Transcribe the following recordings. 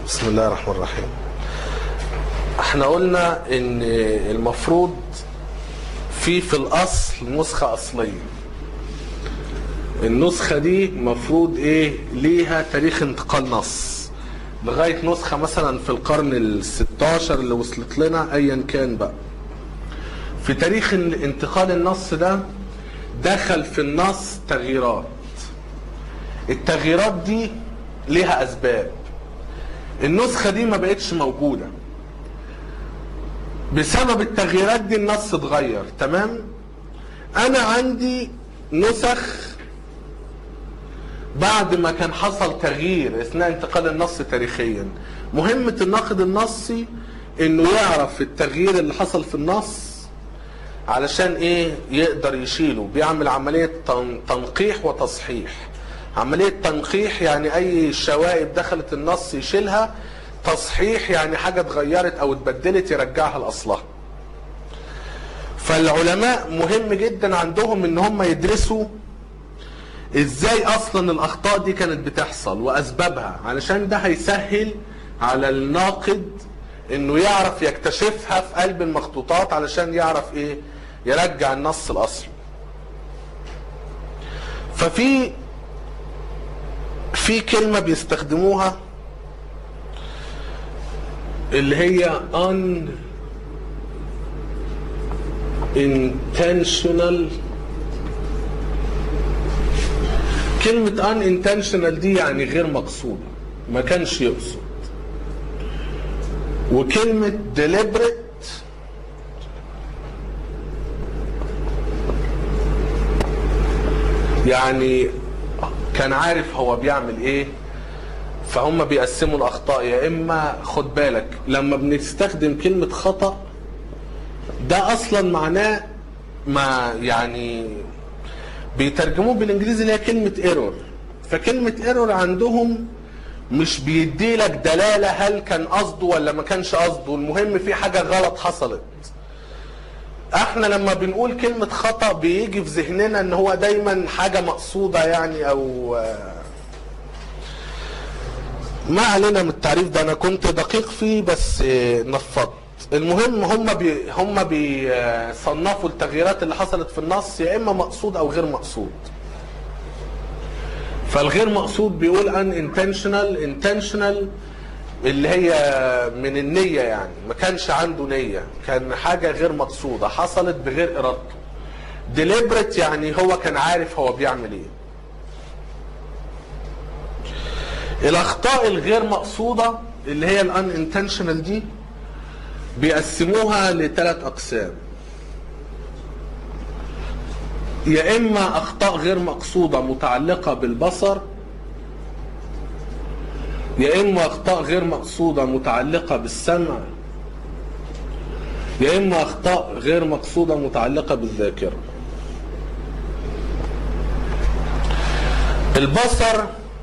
بسم الله الرحمن الرحيم احنا قلنا ان المفروض في في الاصل نسخة اصلية النسخة دي مفروض ايه ليها تاريخ انتقال نص لغاية نسخة مثلا في القرن الستاشر اللي وصلت لنا ايا كان بقى في تاريخ انتقال النص ده دخل في النص تغييرات التغييرات دي ليها اسباب النسخة دي ما بقتش موجودة بسبب التغييرات دي النص اتغير تمام انا عندي نسخ بعد ما كان حصل تغيير اثناء انتقال النص تاريخيا مهمة الناقد النصي انه يعرف التغيير اللي حصل في النص علشان ايه يقدر يشيله بيعمل عملية تنقيح وتصحيح عملية تنقيح يعني اي شوائب دخلت النص يشيلها تصحيح يعني حاجة اتغيرت او اتبدلت يرجعها لاصلها فالعلماء مهم جدا عندهم ان هم يدرسوا ازاي اصلا الاخطاء دي كانت بتحصل واسبابها علشان ده هيسهل على الناقد انه يعرف يكتشفها في قلب المخطوطات علشان يعرف ايه يرجع النص الاصلي ففي في كلمة بيستخدموها اللي هي un intentional كلمة un intentional دي يعني غير مقصودة ما كانش يقصد وكلمة deliberate يعني كان عارف هو بيعمل ايه فهم بيقسموا الاخطاء يا اما خد بالك لما بنستخدم كلمة خطأ ده اصلا معناه ما يعني بيترجموه بالانجليزي اللي هي كلمة ايرور فكلمة ايرور عندهم مش بيدي لك دلالة هل كان قصده ولا ما كانش قصده المهم في حاجة غلط حصلت احنا لما بنقول كلمة خطأ بيجي في ذهننا ان هو دايما حاجة مقصودة يعني او ما علينا من التعريف ده انا كنت دقيق فيه بس نفضت المهم هم بي هم بيصنفوا التغييرات اللي حصلت في النص يا اما مقصود او غير مقصود فالغير مقصود بيقول ان انتشنال انتشنال اللي هي من النية يعني ما كانش عنده نية كان حاجة غير مقصودة حصلت بغير ارادته ديليبرت يعني هو كان عارف هو بيعمل ايه الاخطاء الغير مقصودة اللي هي الان انتشنال دي بيقسموها لثلاث اقسام يا اما اخطاء غير مقصودة متعلقة بالبصر يا اما اخطاء غير مقصودة متعلقة بالسمع يا اما اخطاء غير مقصودة متعلقة بالذاكرة البصر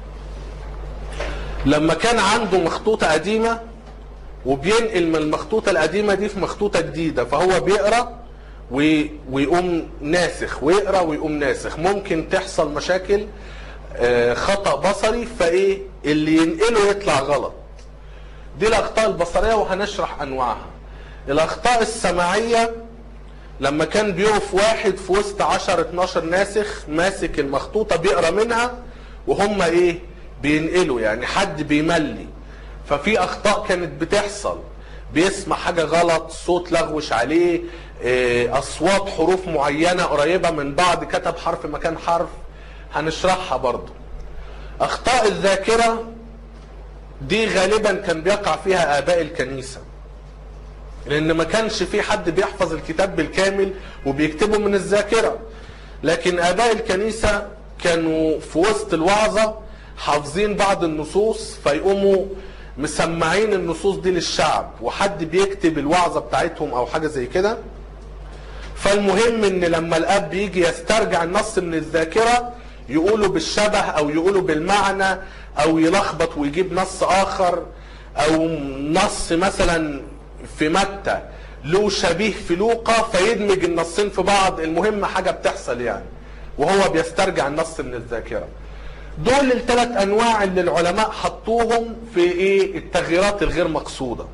لما كان عنده مخطوطة قديمة وبينقل من المخطوطة القديمة دي في مخطوطة جديدة فهو بيقرأ ويقوم ناسخ ويقرأ ويقوم ناسخ ممكن تحصل مشاكل خطأ بصري فايه اللي ينقله يطلع غلط دي الاخطاء البصرية وهنشرح انواعها الاخطاء السمعية لما كان بيقف واحد في وسط 10 12 ناسخ ماسك المخطوطة بيقرا منها وهم ايه بينقلوا يعني حد بيملي ففي اخطاء كانت بتحصل بيسمع حاجة غلط صوت لغوش عليه اصوات حروف معينة قريبة من بعض كتب حرف مكان حرف هنشرحها برضو اخطاء الذاكرة دي غالبا كان بيقع فيها اباء الكنيسة لان ما كانش في حد بيحفظ الكتاب بالكامل وبيكتبه من الذاكرة لكن اباء الكنيسة كانوا في وسط الوعظة حافظين بعض النصوص فيقوموا مسمعين النصوص دي للشعب وحد بيكتب الوعظة بتاعتهم او حاجة زي كده فالمهم ان لما الاب يجي يسترجع النص من الذاكرة يقولوا بالشبه او يقولوا بالمعنى او يلخبط ويجيب نص اخر او نص مثلا في متى له شبيه في لوقا فيدمج النصين في بعض المهم حاجة بتحصل يعني وهو بيسترجع النص من الذاكرة دول الثلاث انواع اللي العلماء حطوهم في ايه التغييرات الغير مقصوده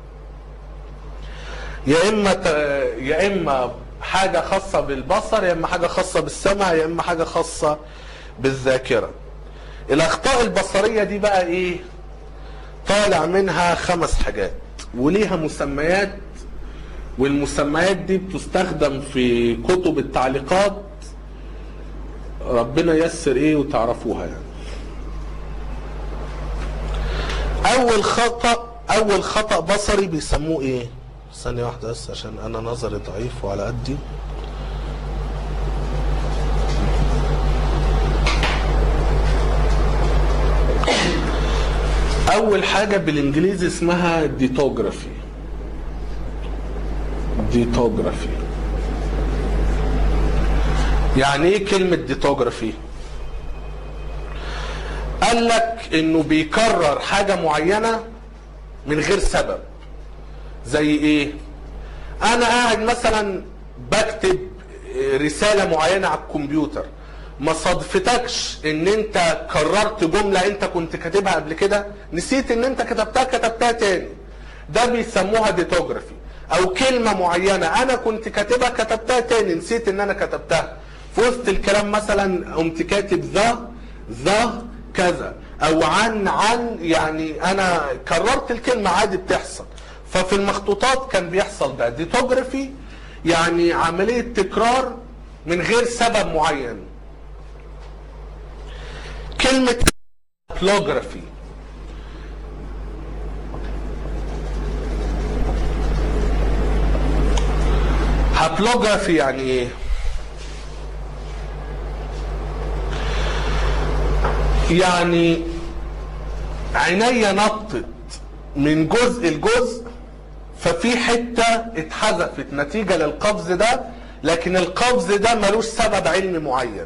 يا اما ت... يا اما حاجه خاصه بالبصر يا اما حاجه خاصه بالسمع يا اما حاجه خاصه بالذاكره الاخطاء البصريه دي بقى ايه طالع منها خمس حاجات وليها مسميات والمسميات دي بتستخدم في كتب التعليقات ربنا يسر ايه وتعرفوها يعني اول خطأ اول خطأ بصري بيسموه ايه ثانية واحدة بس عشان انا نظري ضعيف وعلى قدي اول حاجة بالانجليزي اسمها ديتوجرافي ديتوجرافي يعني ايه كلمة ديتوجرافي قال لك انه بيكرر حاجة معينة من غير سبب زي ايه انا قاعد مثلا بكتب رسالة معينة على الكمبيوتر ما صدفتكش ان انت كررت جملة انت كنت كاتبها قبل كده نسيت ان انت كتبتها كتبتها تاني ده بيسموها ديتوجرافي او كلمة معينة انا كنت كاتبها كتبتها تاني نسيت ان انا كتبتها في وسط الكلام مثلا قمت كاتب ذا ذا كذا او عن عن يعني انا كررت الكلمة عادي بتحصل ففي المخطوطات كان بيحصل ده ديتوجرافي يعني عملية تكرار من غير سبب معين كلمة بلوجرافي هابلوجرافي يعني ايه يعني عينيا نطت من جزء لجزء ففي حتة اتحذفت نتيجة للقفز ده لكن القفز ده ملوش سبب علمي معين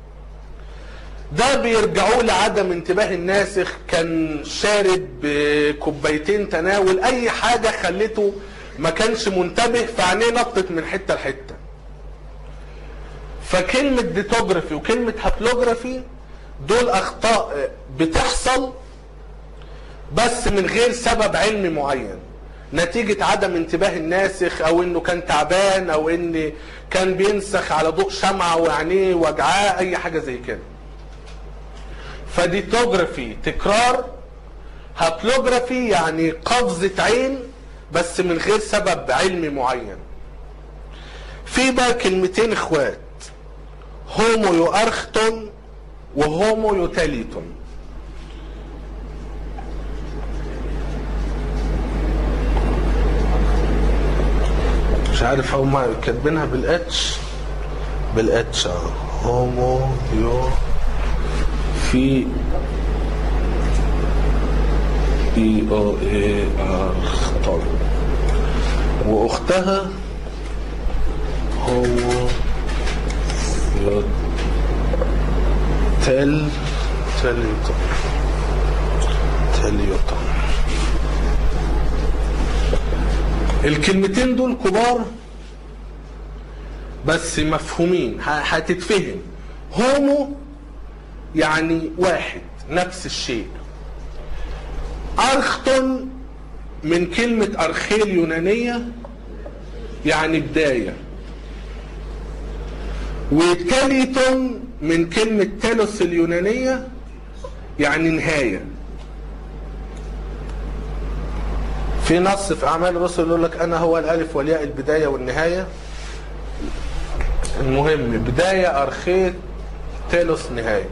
ده بيرجعوه لعدم انتباه الناسخ كان شارب بكوبايتين تناول اي حاجة خلته ما كانش منتبه فعينيه نطت من حتة لحتة فكلمة ديتوجرافي وكلمة هابلوجرافي دول اخطاء بتحصل بس من غير سبب علمي معين نتيجة عدم انتباه الناسخ او انه كان تعبان او ان كان بينسخ على ضوء شمعة وعينيه وجعاه اي حاجة زي كده فديتوجرافي تكرار هابلوجرافي يعني قفزة عين بس من غير سبب علمي معين في بقى كلمتين اخوات هومو يؤرختون وهومو يتاليتون مش عارف هم كاتبينها بالاتش بالاتش اه هومو يو في اي او اي ار طيب واختها هومو يو تل تليوتون تليوتون الكلمتين دول كبار بس مفهومين هتتفهم هومو يعني واحد نفس الشيء أرختون من كلمة أرخيل يونانية يعني بداية وتاليتون من كلمة تالوس اليونانية يعني نهاية في نص في أعمال الرسل يقول لك أنا هو الألف والياء البداية والنهاية المهم بداية أرخيت تالوس نهاية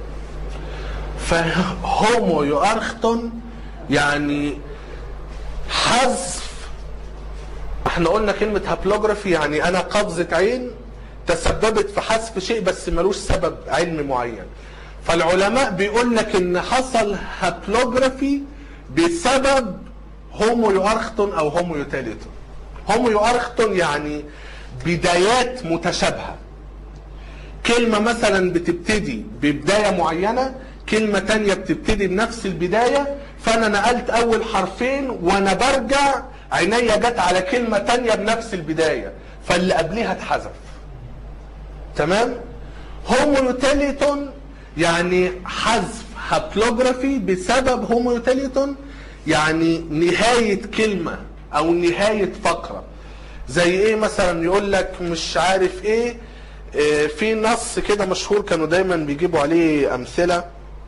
فهومو يؤرختون يعني حذف احنا قلنا كلمة هابلوجرافي يعني انا قفزة عين تسببت في حذف شيء بس ملوش سبب علمي معين فالعلماء بيقول لك ان حصل هابلوجرافي بسبب هومو يؤرختون او هومو يوتاليتون هومو يؤرختون يعني بدايات متشابهه كلمة مثلا بتبتدي ببداية معينة كلمة تانية بتبتدي بنفس البداية فأنا نقلت أول حرفين وأنا برجع عينيا جت على كلمة تانية بنفس البداية فاللي قبليها اتحذف تمام هوموتيليتون يعني حذف هابلوجرافي بسبب هوموتيليتون يعني نهاية كلمة أو نهاية فقرة زي إيه مثلا يقول لك مش عارف إيه آه، في نص كده مشهور كانوا دايما بيجيبوا عليه أمثلة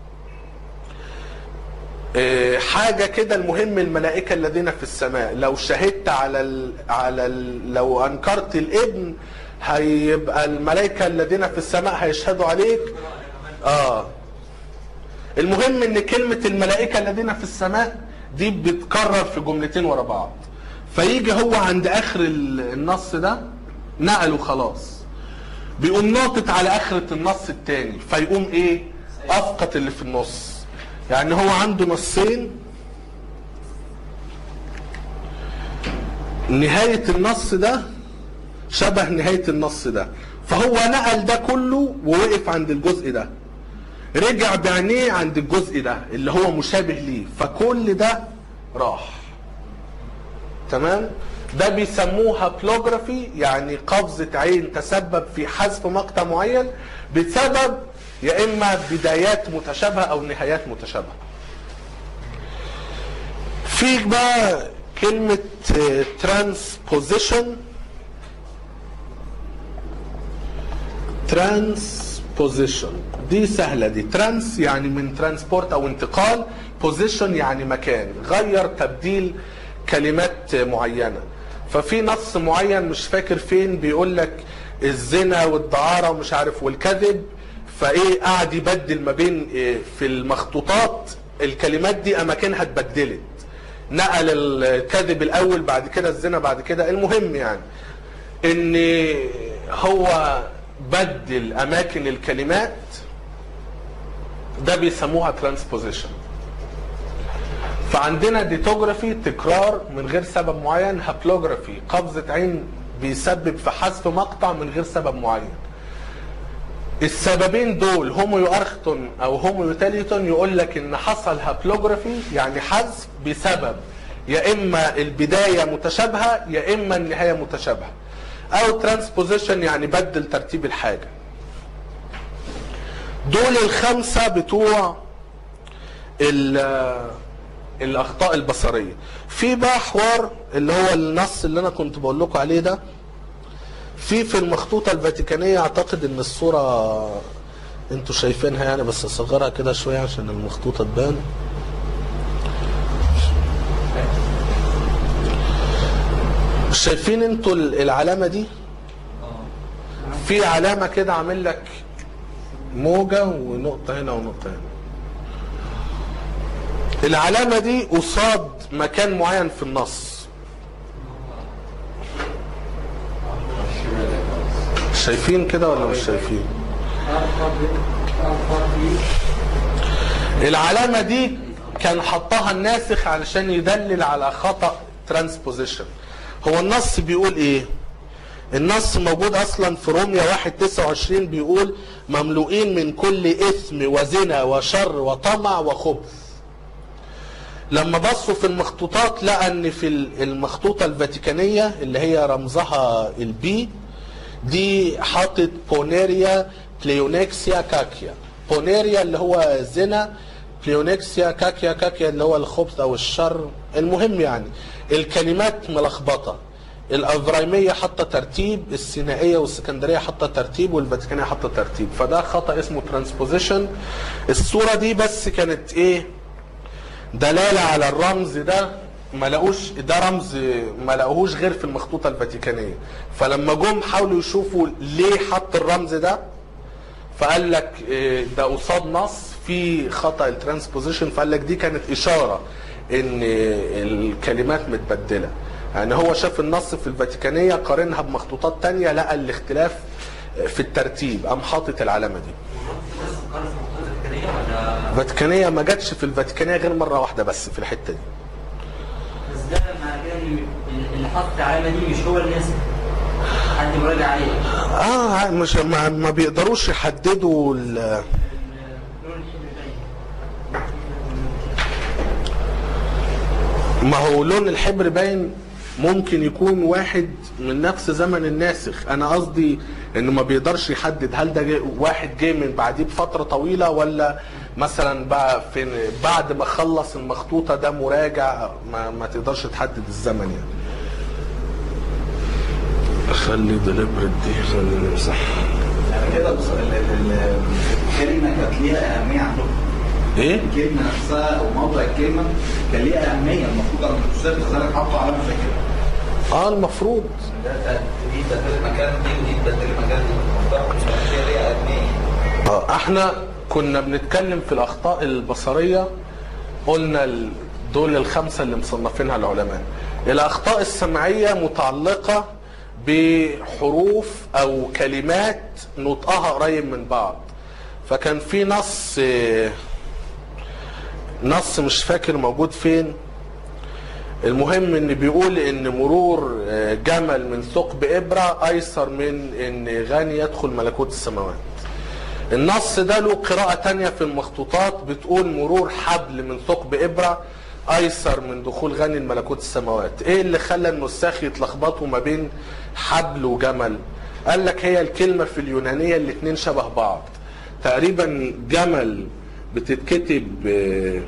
آه، حاجه كده المهم الملائكه الذين في السماء لو شهدت على ال على ال لو انكرت الابن هيبقى الملائكه الذين في السماء هيشهدوا عليك اه المهم ان كلمه الملائكه الذين في السماء دي بتكرر في جملتين ورا بعض فيجي هو عند اخر ال- النص ده نقله خلاص بيقوم ناطط على اخرة النص التاني فيقوم ايه اسقط اللي في النص يعني هو عنده نصين نهاية النص ده شبه نهاية النص ده فهو نقل ده كله ووقف عند الجزء ده رجع بعينيه عند الجزء ده اللي هو مشابه ليه فكل ده راح تمام ده بيسموها بلوجرافي يعني قفزة عين تسبب في حذف مقطع معين بسبب يا اما بدايات متشابهة او نهايات متشابهة في بقى كلمة ترانسبوزيشن ترانسبوزيشن دي سهلة دي ترانس يعني من ترانسبورت او انتقال بوزيشن يعني مكان غير تبديل كلمات معينة ففي نص معين مش فاكر فين بيقول لك الزنا والدعارة ومش عارف والكذب فايه قاعد يبدل ما بين إيه في المخطوطات الكلمات دي اماكنها اتبدلت نقل الكذب الاول بعد كده الزنا بعد كده المهم يعني ان هو بدل اماكن الكلمات ده بيسموها ترانسبوزيشن فعندنا ديتوجرافي تكرار من غير سبب معين هابلوجرافي قفزة عين بيسبب في حذف مقطع من غير سبب معين السببين دول هومو ارختون او هومو يوتاليتون يقول لك ان حصل هابلوجرافي يعني حذف بسبب يا اما البدايه متشابهه يا اما النهايه متشابهه او ترانسبوزيشن يعني بدل ترتيب الحاجه دول الخمسه بتوع ال- الاخطاء البصريه في بقى حوار اللي هو النص اللي انا كنت بقول لكم عليه ده في في المخطوطة الفاتيكانية اعتقد ان الصورة انتوا شايفينها يعني بس اصغرها كده شوية عشان المخطوطة تبان شايفين انتوا العلامة دي في علامة كده عامل لك موجة ونقطة هنا ونقطة هنا العلامة دي قصاد مكان معين في النص شايفين كده ولا مش شايفين العلامة دي كان حطها الناسخ علشان يدلل على خطأ ترانسبوزيشن هو النص بيقول ايه النص موجود اصلا في روميا 1 29 بيقول مملوئين من كل اثم وزنا وشر وطمع وخبث لما بصوا في المخطوطات لقى ان في المخطوطة الفاتيكانية اللي هي رمزها البي دي حاطط بونيريا بليونكسيا كاكيا بونيريا اللي هو زنا بليونكسيا كاكيا كاكيا اللي هو الخبث او الشر المهم يعني الكلمات ملخبطه الافرايميه حاطه ترتيب السينائيه والسكندريه حاطه ترتيب والفاتيكانيه حاطه ترتيب فده خطا اسمه ترانسبوزيشن الصوره دي بس كانت ايه دلاله على الرمز ده ما لقوش ده رمز ما لقوهوش غير في المخطوطه الفاتيكانيه فلما جم حاولوا يشوفوا ليه حط الرمز ده فقال لك إيه، ده قصاد نص في خطا الترانسبوزيشن فقال لك دي كانت اشاره ان الكلمات متبدله يعني هو شاف النص في الفاتيكانيه قارنها بمخطوطات تانية لقى الاختلاف في الترتيب قام حاطط العلامه دي الفاتيكانيه ما جاتش في الفاتيكانيه غير مره واحده بس في الحته دي بس ده معنى كده ان اللي حط العلامه دي مش هو الناس حد مراجع عليه اه مش ما, ما بيقدروش يحددوا ال- اللون الحبر باين ما هو لون الحبر باين ممكن يكون واحد من نفس زمن الناسخ انا قصدي انه ما بيقدرش يحدد هل ده جه- واحد جه من بعديه بفتره طويله ولا مثلا بقى فين بعد ما خلص المخطوطه ده مراجع ما, ما تقدرش تحدد الزمن يعني خلي ديليبرت دي خلي نمسحها يعني كده بص- ال- ال- الكلمه كانت ليها اهميه عندهم ايه؟ الكلمه نفسها او موضع الكلمه كان ليها اهميه المفروض انا كنت شايف لذلك حطوا علامه زي كده اه المفروض ده ده- دي تبدل مكان دي ودي تبدل مكان دي الموضوع مش هي ليها اهميه اه احنا كنا بنتكلم في الاخطاء البصريه قلنا ال- دول الخمسه اللي مصنفينها العلماء الاخطاء السمعيه متعلقه بحروف او كلمات نطقها قريب من بعض فكان في نص آه، نص مش فاكر موجود فين المهم ان بيقول ان مرور آه، جمل من ثقب ابره ايسر من ان غني يدخل ملكوت السماوات النص ده له قراءة تانية في المخطوطات بتقول مرور حبل من ثقب إبرة أيسر من دخول غني الملكوت السماوات إيه اللي خلى النساخ يتلخبطوا ما بين حبل وجمل قال لك هي الكلمة في اليونانية الاتنين شبه بعض تقريبا جمل بتتكتب آه،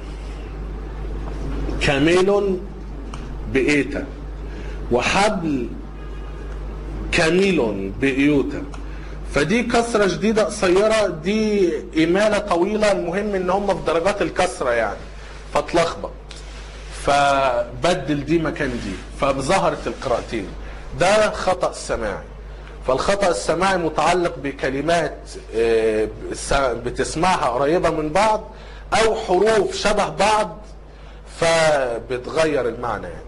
كاميلون بإيتا وحبل كاميلون بإيوتا فدي كسرة جديدة قصيرة دي إمالة طويلة المهم إن هم في درجات الكسرة يعني فاتلخبط فبدل دي مكان دي فظهرت القراءتين ده خطأ سماعي فالخطأ السماعي متعلق بكلمات آه، س- بتسمعها قريبة من بعض أو حروف شبه بعض فبتغير المعنى يعني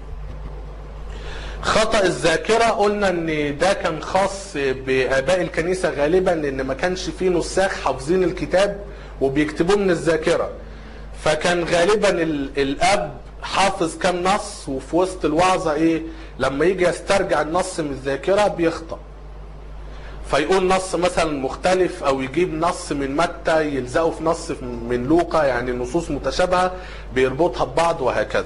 خطأ الذاكرة قلنا ان ده كان خاص بآباء الكنيسة غالبا لان ما كانش فيه نساخ حافظين الكتاب وبيكتبوه من الذاكرة فكان غالبا ال- الاب حافظ كام نص وفي وسط الوعظة ايه لما يجي يسترجع النص من الذاكرة بيخطأ فيقول نص مثلا مختلف او يجيب نص من متى يلزقه في نص من لوقا يعني نصوص متشابهة بيربطها ببعض وهكذا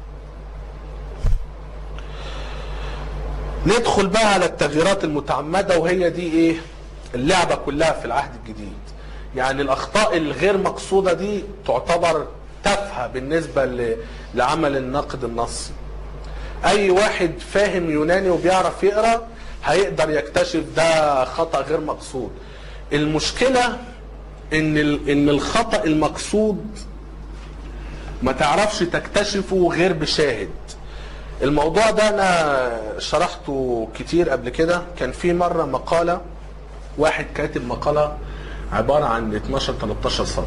ندخل بقى على التغييرات المتعمدة وهي دي ايه اللعبة كلها في العهد الجديد يعني الاخطاء الغير مقصودة دي تعتبر تافهة بالنسبة ل- لعمل النقد النصي اي واحد فاهم يوناني وبيعرف يقرا هيقدر يكتشف ده خطأ غير مقصود المشكلة ان ال- ان الخطأ المقصود ما تعرفش تكتشفه غير بشاهد الموضوع ده انا شرحته كتير قبل كده كان في مره مقاله واحد كاتب مقاله عباره عن 12 13 سطر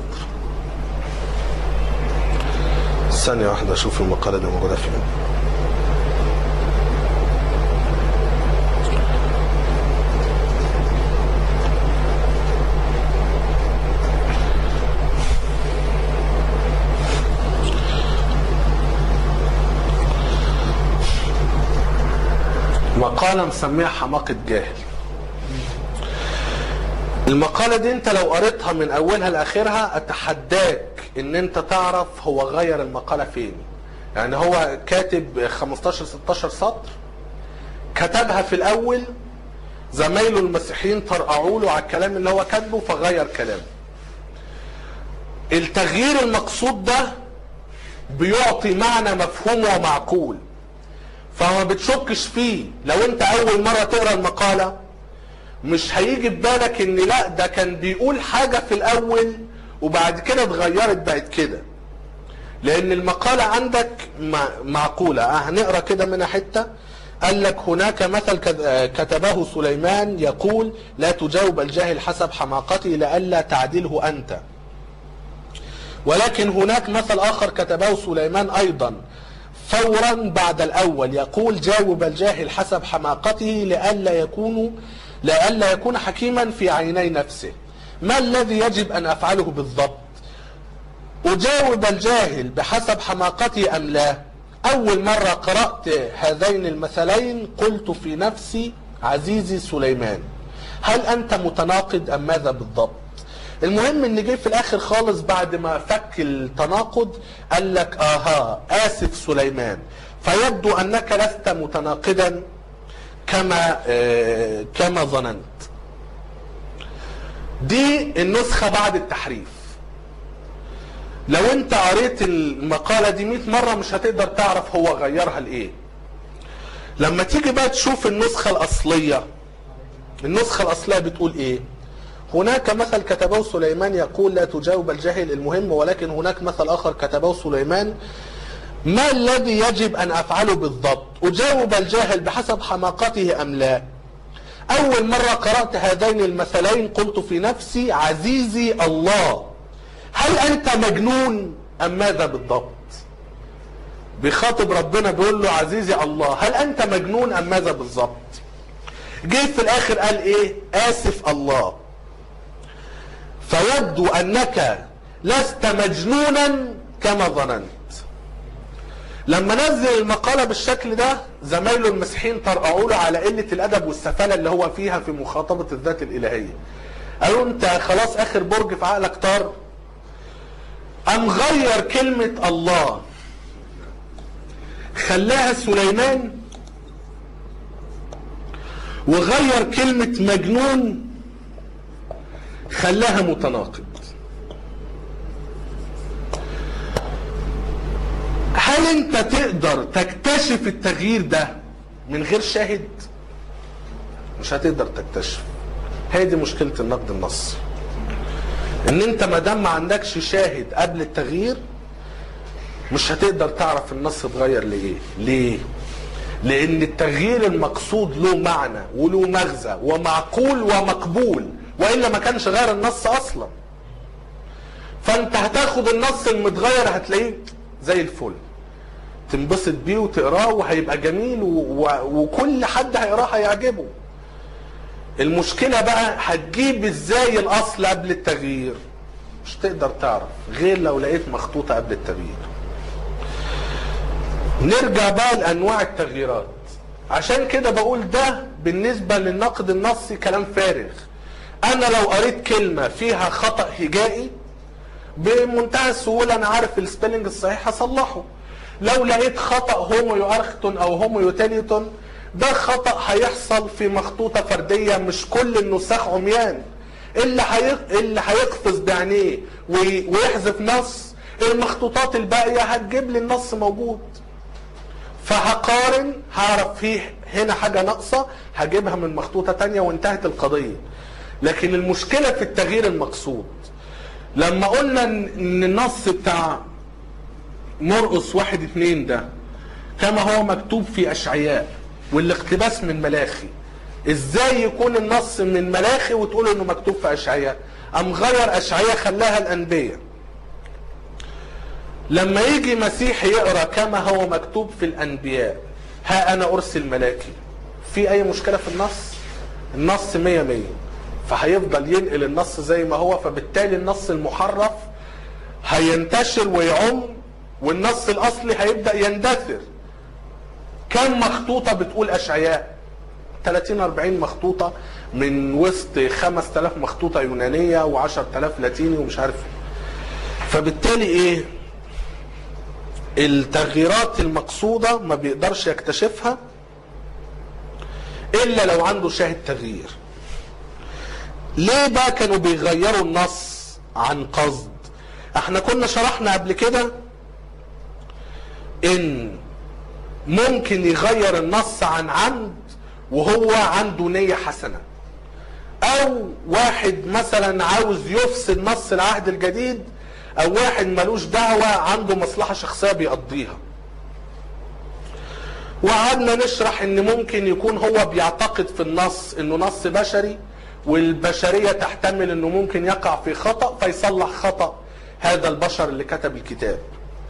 ثانيه واحده اشوف المقاله دي موجوده فين مقالة مسميها حماقة جاهل المقالة دي انت لو قريتها من اولها لاخرها اتحداك ان انت تعرف هو غير المقالة فين يعني هو كاتب 15 16 سطر كتبها في الاول زمايله المسيحيين طرقعوا له على الكلام اللي هو كاتبه فغير كلامه التغيير المقصود ده بيعطي معنى مفهوم ومعقول فما بتشكش فيه لو انت اول مرة تقرا المقالة مش هيجي في بالك ان لا ده كان بيقول حاجة في الاول وبعد كده اتغيرت بقت كده لان المقالة عندك مع- معقولة اه هنقرا كده منها حتة قال لك هناك مثل كت- آه، كتبه سليمان يقول لا تجاوب الجاهل حسب حماقته لئلا تعدله انت ولكن هناك مثل آخر كتبه سليمان أيضا فورا بعد الأول يقول جاوب الجاهل حسب حماقته لئلا يكون لئلا يكون حكيما في عيني نفسه ما الذي يجب أن أفعله بالضبط أجاوب الجاهل بحسب حماقتي أم لا أول مرة قرأت هذين المثلين قلت في نفسي عزيزي سليمان هل أنت متناقض أم ماذا بالضبط المهم ان جه في الاخر خالص بعد ما فك التناقض قال لك اها اسف سليمان فيبدو انك لست متناقضا كما آه كما ظننت دي النسخه بعد التحريف لو انت قريت المقالة دي 100 مرة مش هتقدر تعرف هو غيرها لايه لما تيجي بقى تشوف النسخة الأصلية النسخة الأصلية بتقول ايه هناك مثل كتبه سليمان يقول لا تجاوب الجاهل المهم ولكن هناك مثل آخر كتبه سليمان ما الذي يجب أن أفعله بالضبط أجاوب الجاهل بحسب حماقته أم لا أول مرة قرأت هذين المثلين قلت في نفسي عزيزي الله هل أنت مجنون أم ماذا بالضبط بيخاطب ربنا بيقول له عزيزي الله هل أنت مجنون أم ماذا بالضبط جه في الآخر قال إيه آسف الله فيبدو أنك لست مجنونا كما ظننت لما نزل المقالة بالشكل ده زمايله المسيحيين طرقعوا له على قلة الأدب والسفالة اللي هو فيها في مخاطبة الذات الإلهية قالوا أنت خلاص آخر برج في عقلك طار أم غير كلمة الله خلاها سليمان وغير كلمة مجنون خلاها متناقض هل انت تقدر تكتشف التغيير ده من غير شاهد مش هتقدر تكتشف هي دي مشكلة النقد النصي ان انت ما دام ما عندكش شاهد قبل التغيير مش هتقدر تعرف النص اتغير لايه ليه لان التغيير المقصود له معنى وله مغزى ومعقول ومقبول والا ما كانش غير النص اصلا فانت هتاخد النص المتغير هتلاقيه زي الفل تنبسط بيه وتقراه وهيبقى جميل و... و... وكل حد هيقراه هيعجبه المشكلة بقى هتجيب ازاي الاصل قبل التغيير مش تقدر تعرف غير لو لقيت مخطوطة قبل التغيير نرجع بقى لانواع التغييرات عشان كده بقول ده بالنسبة للنقد النصي كلام فارغ انا لو قريت كلمة فيها خطأ هجائي بمنتهى السهولة انا عارف السبيلنج الصحيح هصلحه لو لقيت خطأ هومو ارختون او هومو يوتيليتون ده خطأ هيحصل في مخطوطة فردية مش كل النساخ عميان اللي هيق... اللي هيقفز بعينيه وي... ويحذف نص المخطوطات الباقية هتجيب لي النص موجود فهقارن هعرف فيه هنا حاجة ناقصة هجيبها من مخطوطة تانية وانتهت القضية لكن المشكلة في التغيير المقصود لما قلنا ان النص بتاع مرقص واحد اتنين ده كما هو مكتوب في اشعياء والاقتباس من ملاخي ازاي يكون النص من ملاخي وتقول انه مكتوب في اشعياء ام غير اشعياء خلاها الانبياء لما يجي مسيح يقرا كما هو مكتوب في الانبياء ها انا ارسل ملاكي في اي مشكله في النص النص مية مية فهيفضل ينقل النص زي ما هو فبالتالي النص المحرف هينتشر ويعم والنص الاصلي هيبدا يندثر كم مخطوطه بتقول اشعياء 30 40 مخطوطه من وسط 5000 مخطوطه يونانيه و10000 لاتيني ومش عارف فبالتالي ايه التغييرات المقصوده ما بيقدرش يكتشفها الا لو عنده شاهد تغيير ليه بقى كانوا بيغيروا النص عن قصد احنا كنا شرحنا قبل كده ان ممكن يغير النص عن عمد وهو عنده نية حسنة او واحد مثلا عاوز يفسد نص العهد الجديد او واحد ملوش دعوة عنده مصلحة شخصية بيقضيها وقعدنا نشرح ان ممكن يكون هو بيعتقد في النص انه نص بشري والبشرية تحتمل انه ممكن يقع في خطأ فيصلح خطأ هذا البشر اللي كتب الكتاب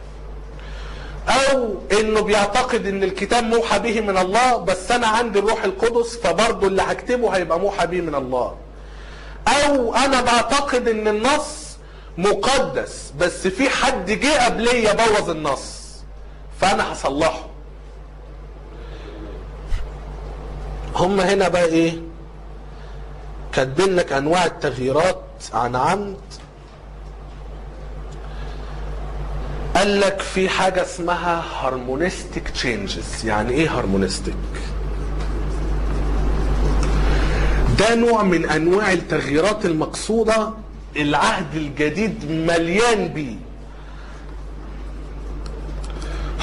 او انه بيعتقد ان الكتاب موحى به من الله بس انا عندي الروح القدس فبرضه اللي هكتبه هيبقى موحى به من الله او انا بعتقد ان النص مقدس بس في حد جه قبليه بوظ النص فانا هصلحه هم هنا بقى ايه كاتبين لك انواع التغييرات عن عمد قال لك في حاجة اسمها هارمونيستيك تشينجز يعني ايه هارمونيستيك ده نوع من انواع التغييرات المقصودة العهد الجديد مليان بيه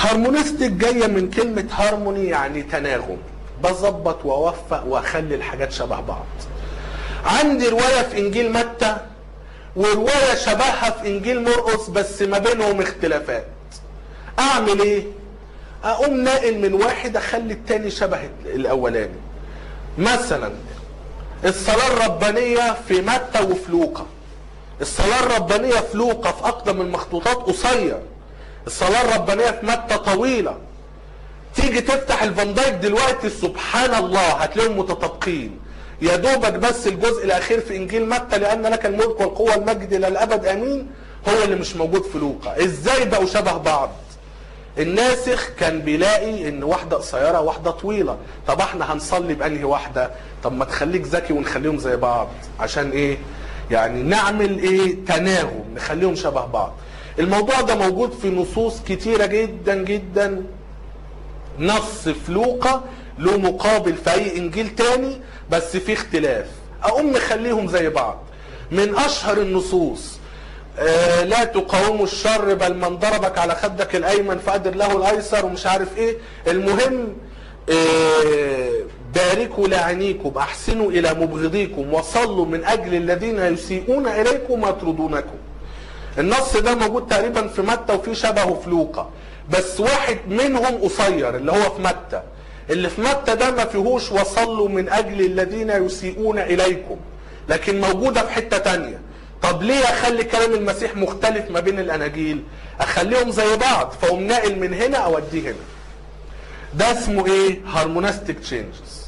هارمونستيك جايه من كلمه هارموني يعني تناغم بظبط واوفق واخلي الحاجات شبه بعض عندي روايه في انجيل متى وروايه شبهها في انجيل مرقس بس ما بينهم اختلافات اعمل ايه اقوم ناقل من واحد اخلي التاني شبه الاولاني مثلا الصلاه الربانيه في متى وفي لوقا الصلاه الربانيه في لوقا في اقدم المخطوطات قصير الصلاه الربانيه في متى طويله تيجي تفتح الفان دايك دلوقتي سبحان الله هتلاقيهم متطابقين يا دوبك بس الجزء الاخير في انجيل متى لان لك الملك والقوه والمجد الى الابد امين هو اللي مش موجود في لوقا ازاي بقوا شبه بعض الناسخ كان بيلاقي ان واحده قصيره واحده طويله طب احنا هنصلي بانهي واحده طب ما تخليك ذكي ونخليهم زي بعض عشان ايه يعني نعمل ايه تناغم نخليهم شبه بعض الموضوع ده موجود في نصوص كتيره جدا جدا نص في لوقا له مقابل في اي انجيل تاني بس في اختلاف اقوم نخليهم زي بعض من اشهر النصوص آه لا تقاوموا الشر بل من ضربك على خدك الايمن فقدر له الايسر ومش عارف ايه المهم آه باركوا لعينيكم احسنوا الى مبغضيكم وصلوا من اجل الذين يسيئون اليكم ويطردونكم النص ده موجود تقريبا في متى وفي شبهه في لوقا بس واحد منهم قصير اللي هو في متى اللي في متى ده ما فيهوش وصلوا من اجل الذين يسيئون اليكم لكن موجوده في حته تانية طب ليه اخلي كلام المسيح مختلف ما بين الاناجيل اخليهم زي بعض فاقوم ناقل من هنا اوديه هنا ده اسمه ايه هارمونستيك تشينجز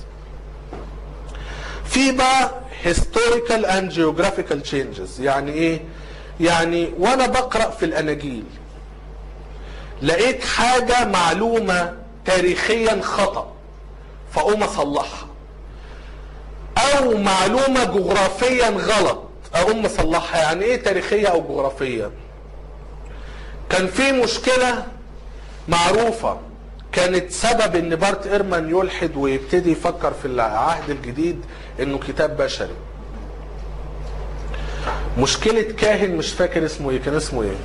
في بقى historical and geographical changes يعني ايه يعني وانا بقرا في الاناجيل لقيت حاجه معلومه تاريخيا خطا فاقوم اصلحها او معلومه جغرافيا غلط اقوم اصلحها يعني ايه تاريخيه او جغرافيه كان في مشكله معروفه كانت سبب ان بارت ايرمان يلحد ويبتدي يفكر في العهد الجديد انه كتاب بشري مشكلة كاهن مش فاكر اسمه ايه كان اسمه ايه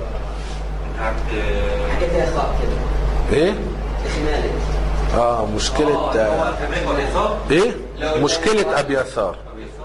حاجات فيها خاء كده ايه اخمالي اه مشكلة آه ايه مشكلة ابيثار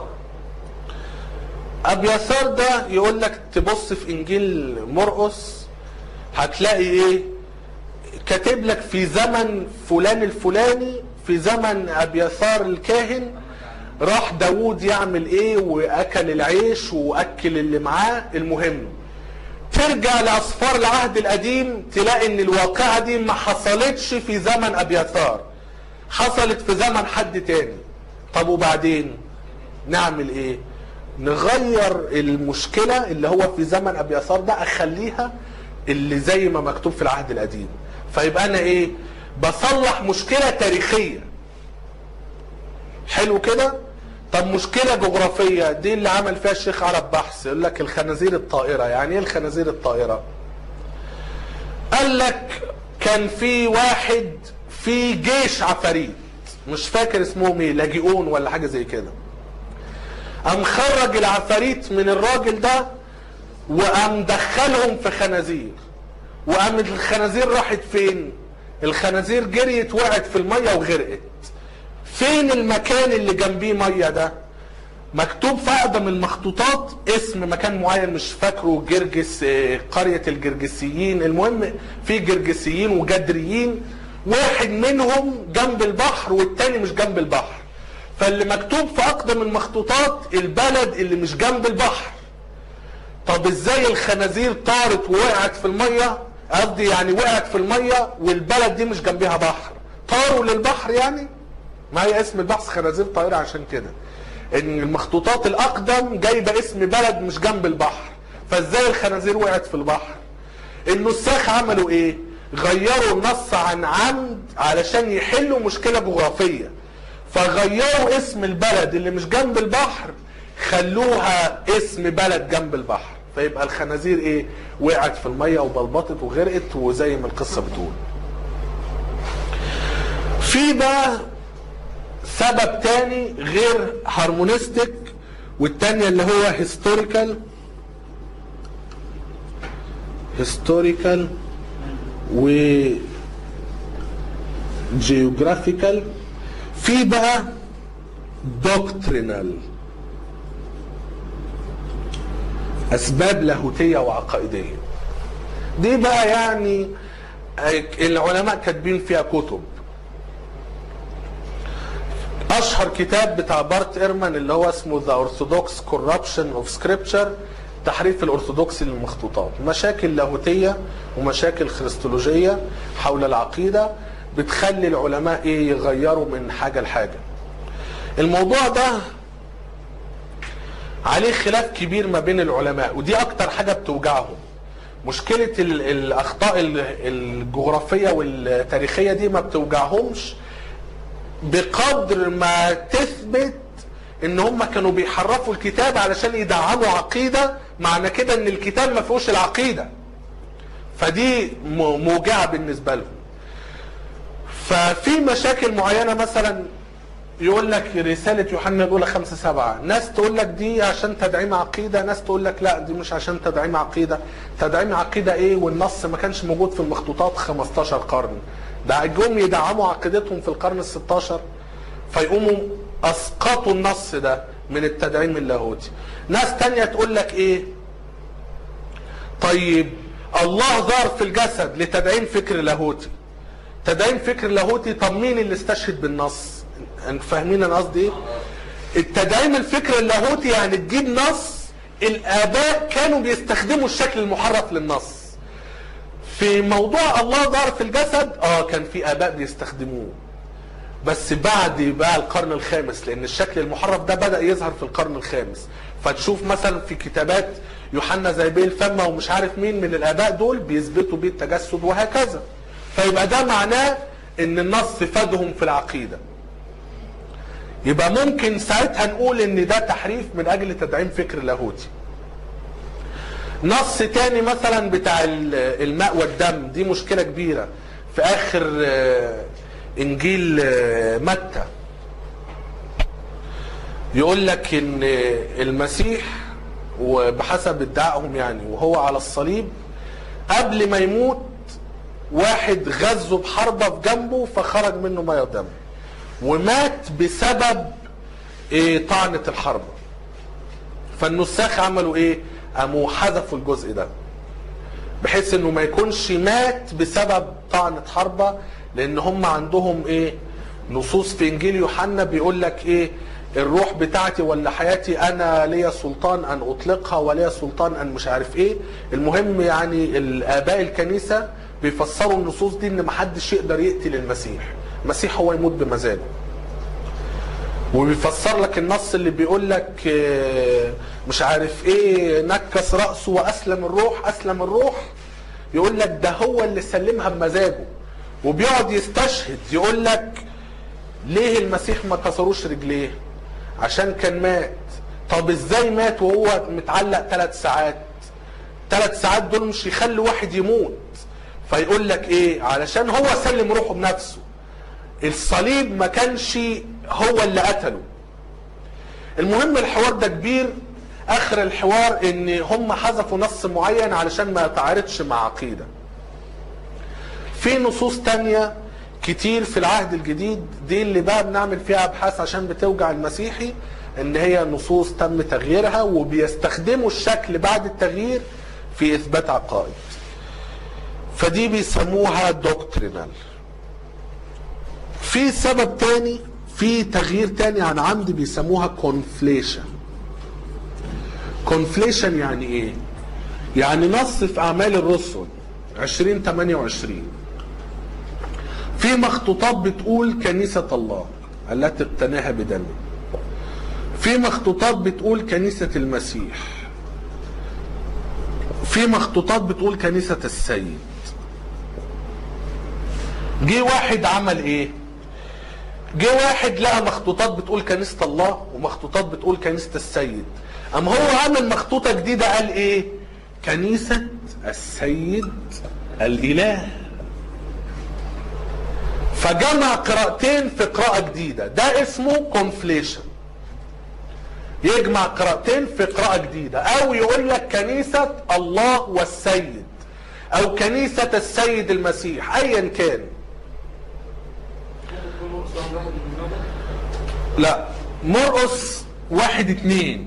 ابيثار ده يقول لك تبص في انجيل مرقس هتلاقي ايه كاتب لك في زمن فلان الفلاني في زمن ابيثار الكاهن راح داوود يعمل ايه واكل العيش واكل اللي معاه المهم ترجع لاصفار العهد القديم تلاقي ان الواقعه دي ما حصلتش في زمن ابيثار حصلت في زمن حد تاني طب وبعدين نعمل ايه نغير المشكله اللي هو في زمن ابيثار ده اخليها اللي زي ما مكتوب في العهد القديم فيبقى انا ايه بصلح مشكله تاريخيه حلو كده طب مشكلة جغرافية دي اللي عمل فيها الشيخ عرب بحث يقول لك الخنازير الطائرة يعني ايه الخنازير الطائرة قال لك كان في واحد في جيش عفاريت مش فاكر اسمهم ايه لاجئون ولا حاجة زي كده قام خرج العفاريت من الراجل ده وقام دخلهم في خنازير وقام الخنازير راحت فين الخنازير جريت وقعت في المية وغرقت فين المكان اللي جنبيه ميه ده مكتوب في اقدم المخطوطات اسم مكان معين مش فاكره جرجس آه، قريه الجرجسيين المهم في جرجسيين وجدريين واحد منهم جنب البحر والتاني مش جنب البحر فاللي مكتوب في اقدم المخطوطات البلد اللي مش جنب البحر طب ازاي الخنازير طارت ووقعت في الميه قصدي يعني وقعت في الميه والبلد دي مش جنبها بحر طاروا للبحر يعني ما هي اسم البحث خنازير طائرة عشان كده ان المخطوطات الاقدم جايبه اسم بلد مش جنب البحر فازاي الخنازير وقعت في البحر النساخ عملوا ايه غيروا النص عن عمد علشان يحلوا مشكله جغرافيه فغيروا اسم البلد اللي مش جنب البحر خلوها اسم بلد جنب البحر فيبقى الخنازير ايه وقعت في الميه وبلبطت وغرقت وزي ما القصه بتقول في بقى سبب تاني غير هارمونستيك والتانية اللي هو هيستوريكال هيستوريكال و جيوغرافيكال في بقى دوكترينال اسباب لاهوتيه وعقائديه دي بقى يعني العلماء كاتبين فيها كتب اشهر كتاب بتاع بارت ايرمان اللي هو اسمه ذا اورثودوكس كوربشن اوف سكريبتشر تحريف الارثوذكسي للمخطوطات مشاكل لاهوتيه ومشاكل خريستولوجيه حول العقيده بتخلي العلماء ايه يغيروا من حاجه لحاجه الموضوع ده عليه خلاف كبير ما بين العلماء ودي اكتر حاجه بتوجعهم مشكله ال- الاخطاء ال- الجغرافيه والتاريخيه دي ما بتوجعهمش بقدر ما تثبت ان هم كانوا بيحرفوا الكتاب علشان يدعموا عقيده معنى كده ان الكتاب ما فيهوش العقيده فدي م- موجعه بالنسبه لهم ففي مشاكل معينه مثلا يقول لك رسالة يوحنا الأولى خمسة سبعة ناس تقول لك دي عشان تدعيم عقيدة ناس تقول لك لا دي مش عشان تدعيم عقيدة تدعيم عقيدة إيه والنص ما كانش موجود في المخطوطات 15 قرن ده جم يدعموا عقيدتهم في القرن ال 16 فيقوموا أسقطوا النص ده من التدعيم اللاهوتي ناس تانية تقول لك إيه طيب الله ظهر في الجسد لتدعيم فكر لاهوتي تدعيم فكر لاهوتي طب مين اللي استشهد بالنص انتوا فاهمين انا قصدي ايه التدعيم الفكر اللاهوتي يعني تجيب نص الاباء كانوا بيستخدموا الشكل المحرف للنص في موضوع الله ظهر في الجسد اه كان في اباء بيستخدموه بس بعد بقى القرن الخامس لان الشكل المحرف ده بدا يظهر في القرن الخامس فتشوف مثلا في كتابات يوحنا زي بيه الفم ومش عارف مين من الاباء دول بيثبتوا بيه التجسد وهكذا فيبقى ده معناه ان النص فادهم في العقيده يبقى ممكن ساعتها نقول ان ده تحريف من اجل تدعيم فكر لاهوتي نص تاني مثلا بتاع ال- الماء والدم دي مشكله كبيره في اخر آه، انجيل آه، متى يقول لك ان المسيح وبحسب ادعائهم يعني وهو على الصليب قبل ما يموت واحد غزه بحربه في جنبه فخرج منه ميه ودم ومات بسبب إيه طعنه الحربه فالنساخ عملوا ايه قاموا حذفوا الجزء ده بحيث انه ما يكونش مات بسبب طعنه حربه لان هم عندهم ايه نصوص في انجيل يوحنا بيقول لك ايه الروح بتاعتي ولا حياتي انا ليا سلطان ان اطلقها وليا سلطان ان مش عارف ايه المهم يعني الاباء الكنيسه بيفسروا النصوص دي ان محدش يقدر يقتل المسيح المسيح هو يموت بمزاجه وبيفسر لك النص اللي بيقول لك آه، مش عارف ايه نكس راسه واسلم الروح اسلم الروح يقول لك ده هو اللي سلمها بمزاجه وبيقعد يستشهد يقول لك ليه المسيح ما كسروش رجليه عشان كان مات طب ازاي مات وهو متعلق ثلاث ساعات ثلاث ساعات دول مش يخلوا واحد يموت فيقول لك ايه علشان هو سلم روحه بنفسه الصليب ما كانش هو اللي قتله المهم الحوار ده كبير اخر الحوار ان هم حذفوا نص معين علشان ما يتعارضش مع عقيده في نصوص تانية كتير في العهد الجديد دي اللي بقى بنعمل فيها ابحاث عشان بتوجع المسيحي ان هي نصوص تم تغييرها وبيستخدموا الشكل بعد التغيير في اثبات عقائد فدي بيسموها دوكترينال في سبب تاني في تغيير تاني عن عمد بيسموها كونفليشن كونفليشن يعني ايه يعني نص في اعمال الرسل 2028 في مخطوطات بتقول كنيسة الله التي اقتناها بدمه في مخطوطات بتقول كنيسة المسيح في مخطوطات بتقول كنيسة السيد جه واحد عمل ايه جه واحد لقى مخطوطات بتقول كنيسة الله ومخطوطات بتقول كنيسة السيد أم هو عمل مخطوطة جديدة قال ايه كنيسة السيد الإله فجمع قراءتين في قراءة جديدة ده اسمه كونفليشن يجمع قراءتين في قراءة جديدة أو يقول لك كنيسة الله والسيد او كنيسة السيد المسيح ايا كان لا مرقس واحد اتنين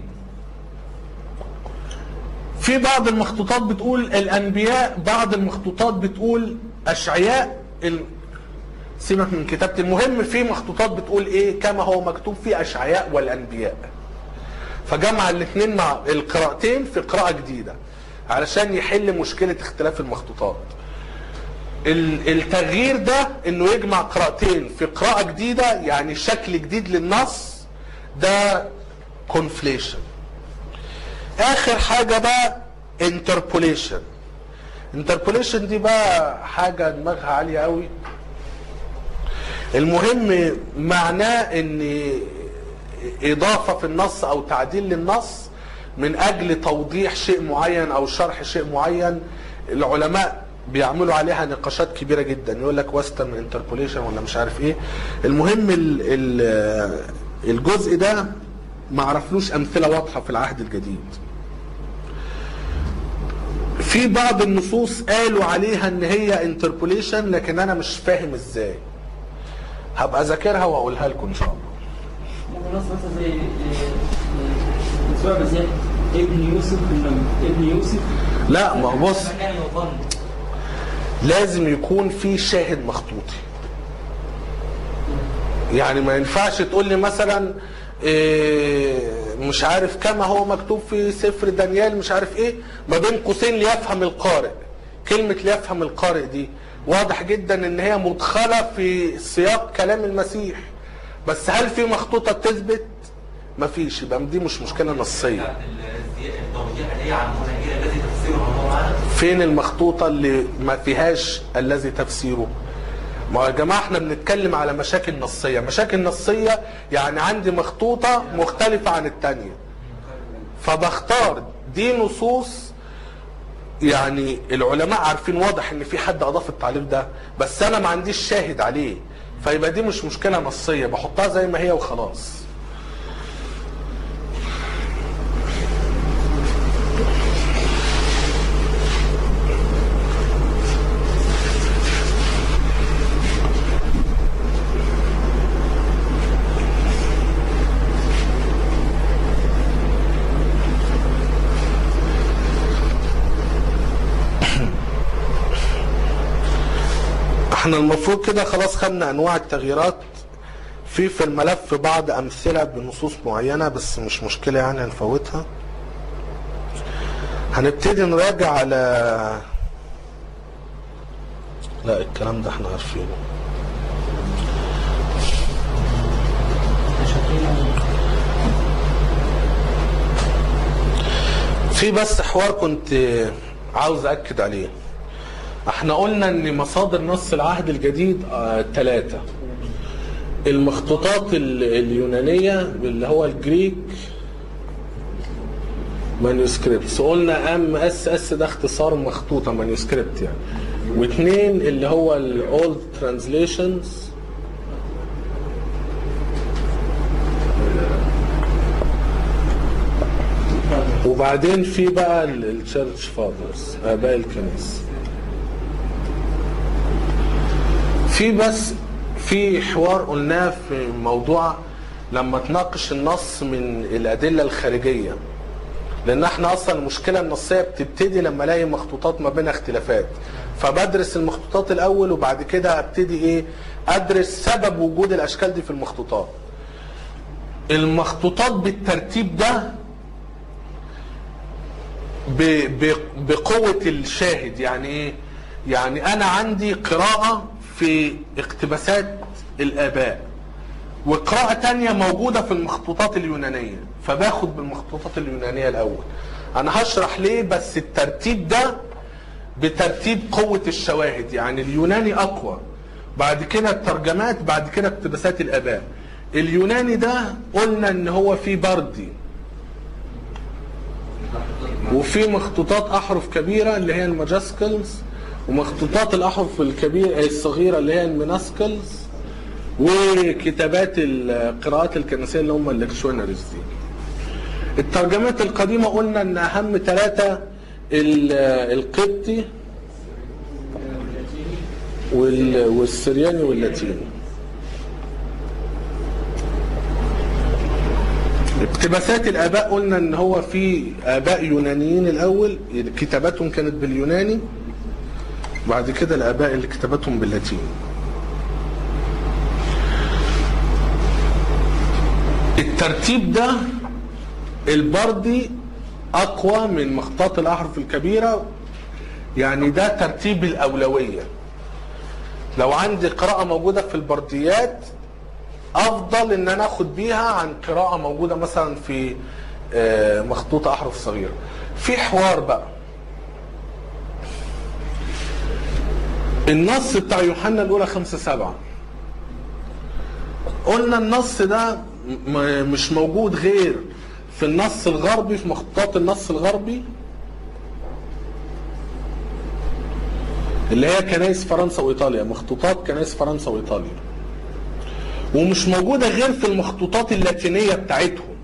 في بعض المخطوطات بتقول الانبياء بعض المخطوطات بتقول اشعياء ال... سيبك من كتابة المهم في مخطوطات بتقول ايه كما هو مكتوب في اشعياء والانبياء فجمع الاثنين مع القراءتين في قراءة جديدة علشان يحل مشكلة اختلاف المخطوطات ال- التغيير ده انه يجمع قراءتين في قراءة جديدة يعني شكل جديد للنص ده كونفليشن اخر حاجة بقى انتربوليشن انتربوليشن دي بقى حاجة دماغها عالية قوي المهم معناه ان اضافة في النص او تعديل للنص من اجل توضيح شيء معين او شرح شيء معين العلماء بيعملوا عليها نقاشات كبيرة جدا يقول لك ويسترن انتربوليشن ولا مش عارف ايه المهم ال ال الجزء ده ما عرفلوش امثلة واضحة في العهد الجديد في بعض النصوص قالوا عليها ان هي انتربوليشن لكن انا مش فاهم ازاي هبقى اذاكرها واقولها لكم ان شاء الله ممكن نص مثلا زي يسوع المسيح ابن يوسف ابن يوسف لا ما هو بص مكان يظن لازم يكون في شاهد مخطوطي يعني ما ينفعش تقول لي مثلا إيه، مش عارف كما هو مكتوب في سفر دانيال مش عارف ايه ما بين قوسين ليفهم القارئ كلمة ليفهم القارئ دي واضح جدا ان هي مدخلة في سياق كلام المسيح بس هل في مخطوطة تثبت مفيش يبقى دي مش مشكلة نصية التوضيح اللي هي عن هنا هي الذي تفسيره الله معنا فين المخطوطة اللي ما فيهاش الذي تفسيره ما يا جماعة احنا بنتكلم على مشاكل نصية مشاكل نصية يعني عندي مخطوطة مختلفة عن التانية فبختار دي نصوص يعني العلماء عارفين واضح ان في حد اضاف التعليق ده بس انا ما عنديش شاهد عليه فيبقى دي مش مشكلة نصية بحطها زي ما هي وخلاص احنا المفروض كده خلاص خدنا انواع التغييرات في في الملف بعض امثله بنصوص معينه بس مش مشكله يعني هنفوتها هنبتدي نراجع على لا الكلام ده احنا عارفينه في بس حوار كنت عاوز اكد عليه احنا قلنا ان مصادر نص العهد الجديد ثلاثة المخطوطات ال- اليونانية اللي هو الجريك مانيوسكريبتس قلنا ام اس اس ده اختصار مخطوطة مانيوسكريبت يعني واثنين اللي هو الاولد ترانزليشنز وبعدين في بقى التشيرش فاذرز اباء الكنيسه في بس في حوار قلناه في موضوع لما تناقش النص من الادله الخارجيه لان احنا اصلا المشكله النصيه بتبتدي لما الاقي مخطوطات ما بينها اختلافات فبدرس المخطوطات الاول وبعد كده ابتدي ايه ادرس سبب وجود الاشكال دي في المخطوطات المخطوطات بالترتيب ده ب- ب- بقوة الشاهد يعني ايه يعني انا عندي قراءة في اقتباسات الاباء وقراءة تانية موجودة في المخطوطات اليونانية فباخد بالمخطوطات اليونانية الاول انا هشرح ليه بس الترتيب ده بترتيب قوة الشواهد يعني اليوناني اقوى بعد كده الترجمات بعد كده اقتباسات الاباء اليوناني ده قلنا ان هو فيه بردي وفي مخطوطات احرف كبيره اللي هي الماجاسكلز ومخطوطات الاحرف الكبيره الصغيره اللي هي الميناسكلز وكتابات القراءات الكنسيه اللي هم الليكشونريز دي الترجمات القديمه قلنا ان اهم ثلاثه ال- القبطي وال... والسرياني واللاتيني اقتباسات الاباء قلنا ان هو في اباء يونانيين الاول كتاباتهم كانت باليوناني بعد كده الاباء اللي كتاباتهم باللاتيني الترتيب ده البردي اقوى من مخطوط الاحرف الكبيره يعني ده ترتيب الاولويه لو عندي قراءه موجوده في البرديات افضل ان انا اخد بيها عن قراءه موجوده مثلا في آه، مخطوطه احرف صغيره في حوار بقى النص بتاع يوحنا الاولى خمسة سبعة قلنا النص ده م- مش موجود غير في النص الغربي في مخطوطات النص الغربي اللي هي كنايس فرنسا وايطاليا مخطوطات كنايس فرنسا وايطاليا ومش موجوده غير في المخطوطات اللاتينيه بتاعتهم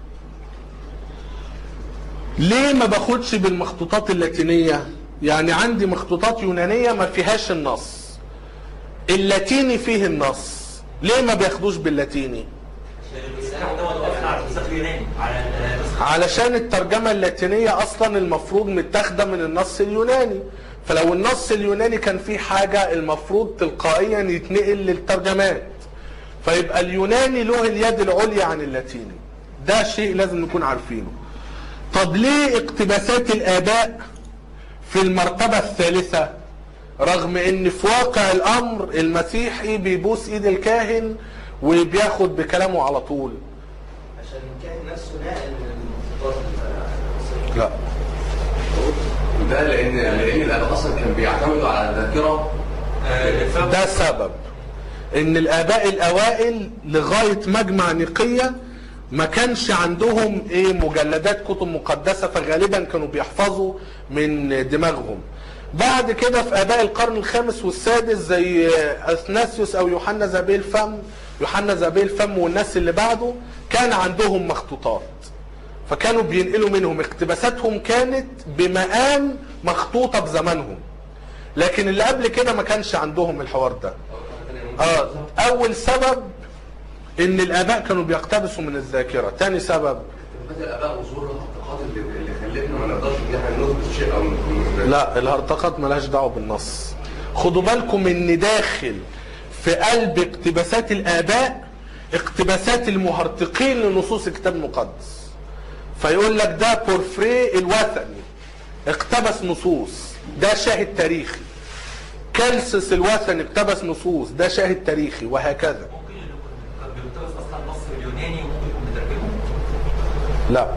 ليه ما باخدش بالمخطوطات اللاتينيه يعني عندي مخطوطات يونانيه ما فيهاش النص اللاتيني فيه النص ليه ما بياخدوش باللاتيني السلاح دوت واقف على النسخ اليوناني على النسخ علشان الترجمة اللاتينية أصلا المفروض متاخدة من النص اليوناني فلو النص اليوناني كان فيه حاجة المفروض تلقائيا يتنقل للترجمات فيبقى اليوناني له اليد العليا عن اللاتيني ده شيء لازم نكون عارفينه طب ليه اقتباسات الآباء في المرتبة الثالثة رغم ان في واقع الامر المسيحي بيبوس ايد الكاهن وبياخد بكلامه على طول عشان الكاهن نفسه ناقل من المخطوطات لا ده لان لان الاباء اصلا كانوا بيعتمدوا على الذاكره آه، ده سبب ان الاباء الاوائل لغايه مجمع نقيه ما كانش عندهم ايه مجلدات كتب مقدسه فغالبا كانوا بيحفظوا من دماغهم بعد كده في اباء القرن الخامس والسادس زي اثناسيوس او يوحنا زابيل فم يوحنا زابيل فم والناس اللي بعده كان عندهم مخطوطات فكانوا بينقلوا منهم اقتباساتهم كانت بمقام مخطوطه بزمانهم لكن اللي قبل كده ما كانش عندهم الحوار ده اه اول سبب ان الاباء كانوا بيقتبسوا من الذاكره تاني سبب كتابات الاباء وظهور الهرطقات اللي اللي خلتنا ما نقدرش ان احنا نثبت شيء او ن- لا الهرطقات ملهاش دعوه بالنص خدوا بالكم ان داخل في قلب اقتباسات الاباء اقتباسات المهرطقين لنصوص الكتاب المقدس فيقول لك ده بورفري الوثني اقتبس نصوص ده شاهد تاريخي كالسس الوثني اقتبس نصوص ده شاهد تاريخي وهكذا ممكن اللي يكون كان بيقتبس اصلا النص اليوناني وممكن يكون مترجمه لا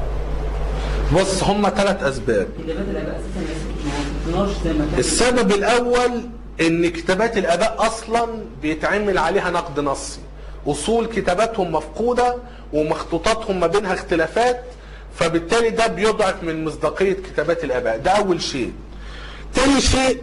بص هم ثلاث اسباب كتابات الاباء اساسا ما وصلتناش زي ما كان السبب الاول ان كتابات الاباء اصلا بيتعمل عليها نقد نصي اصول كتاباتهم مفقوده ومخطوطاتهم ما بينها اختلافات فبالتالي ده بيضعف من مصداقيه كتابات الاباء ده اول شيء تاني شيء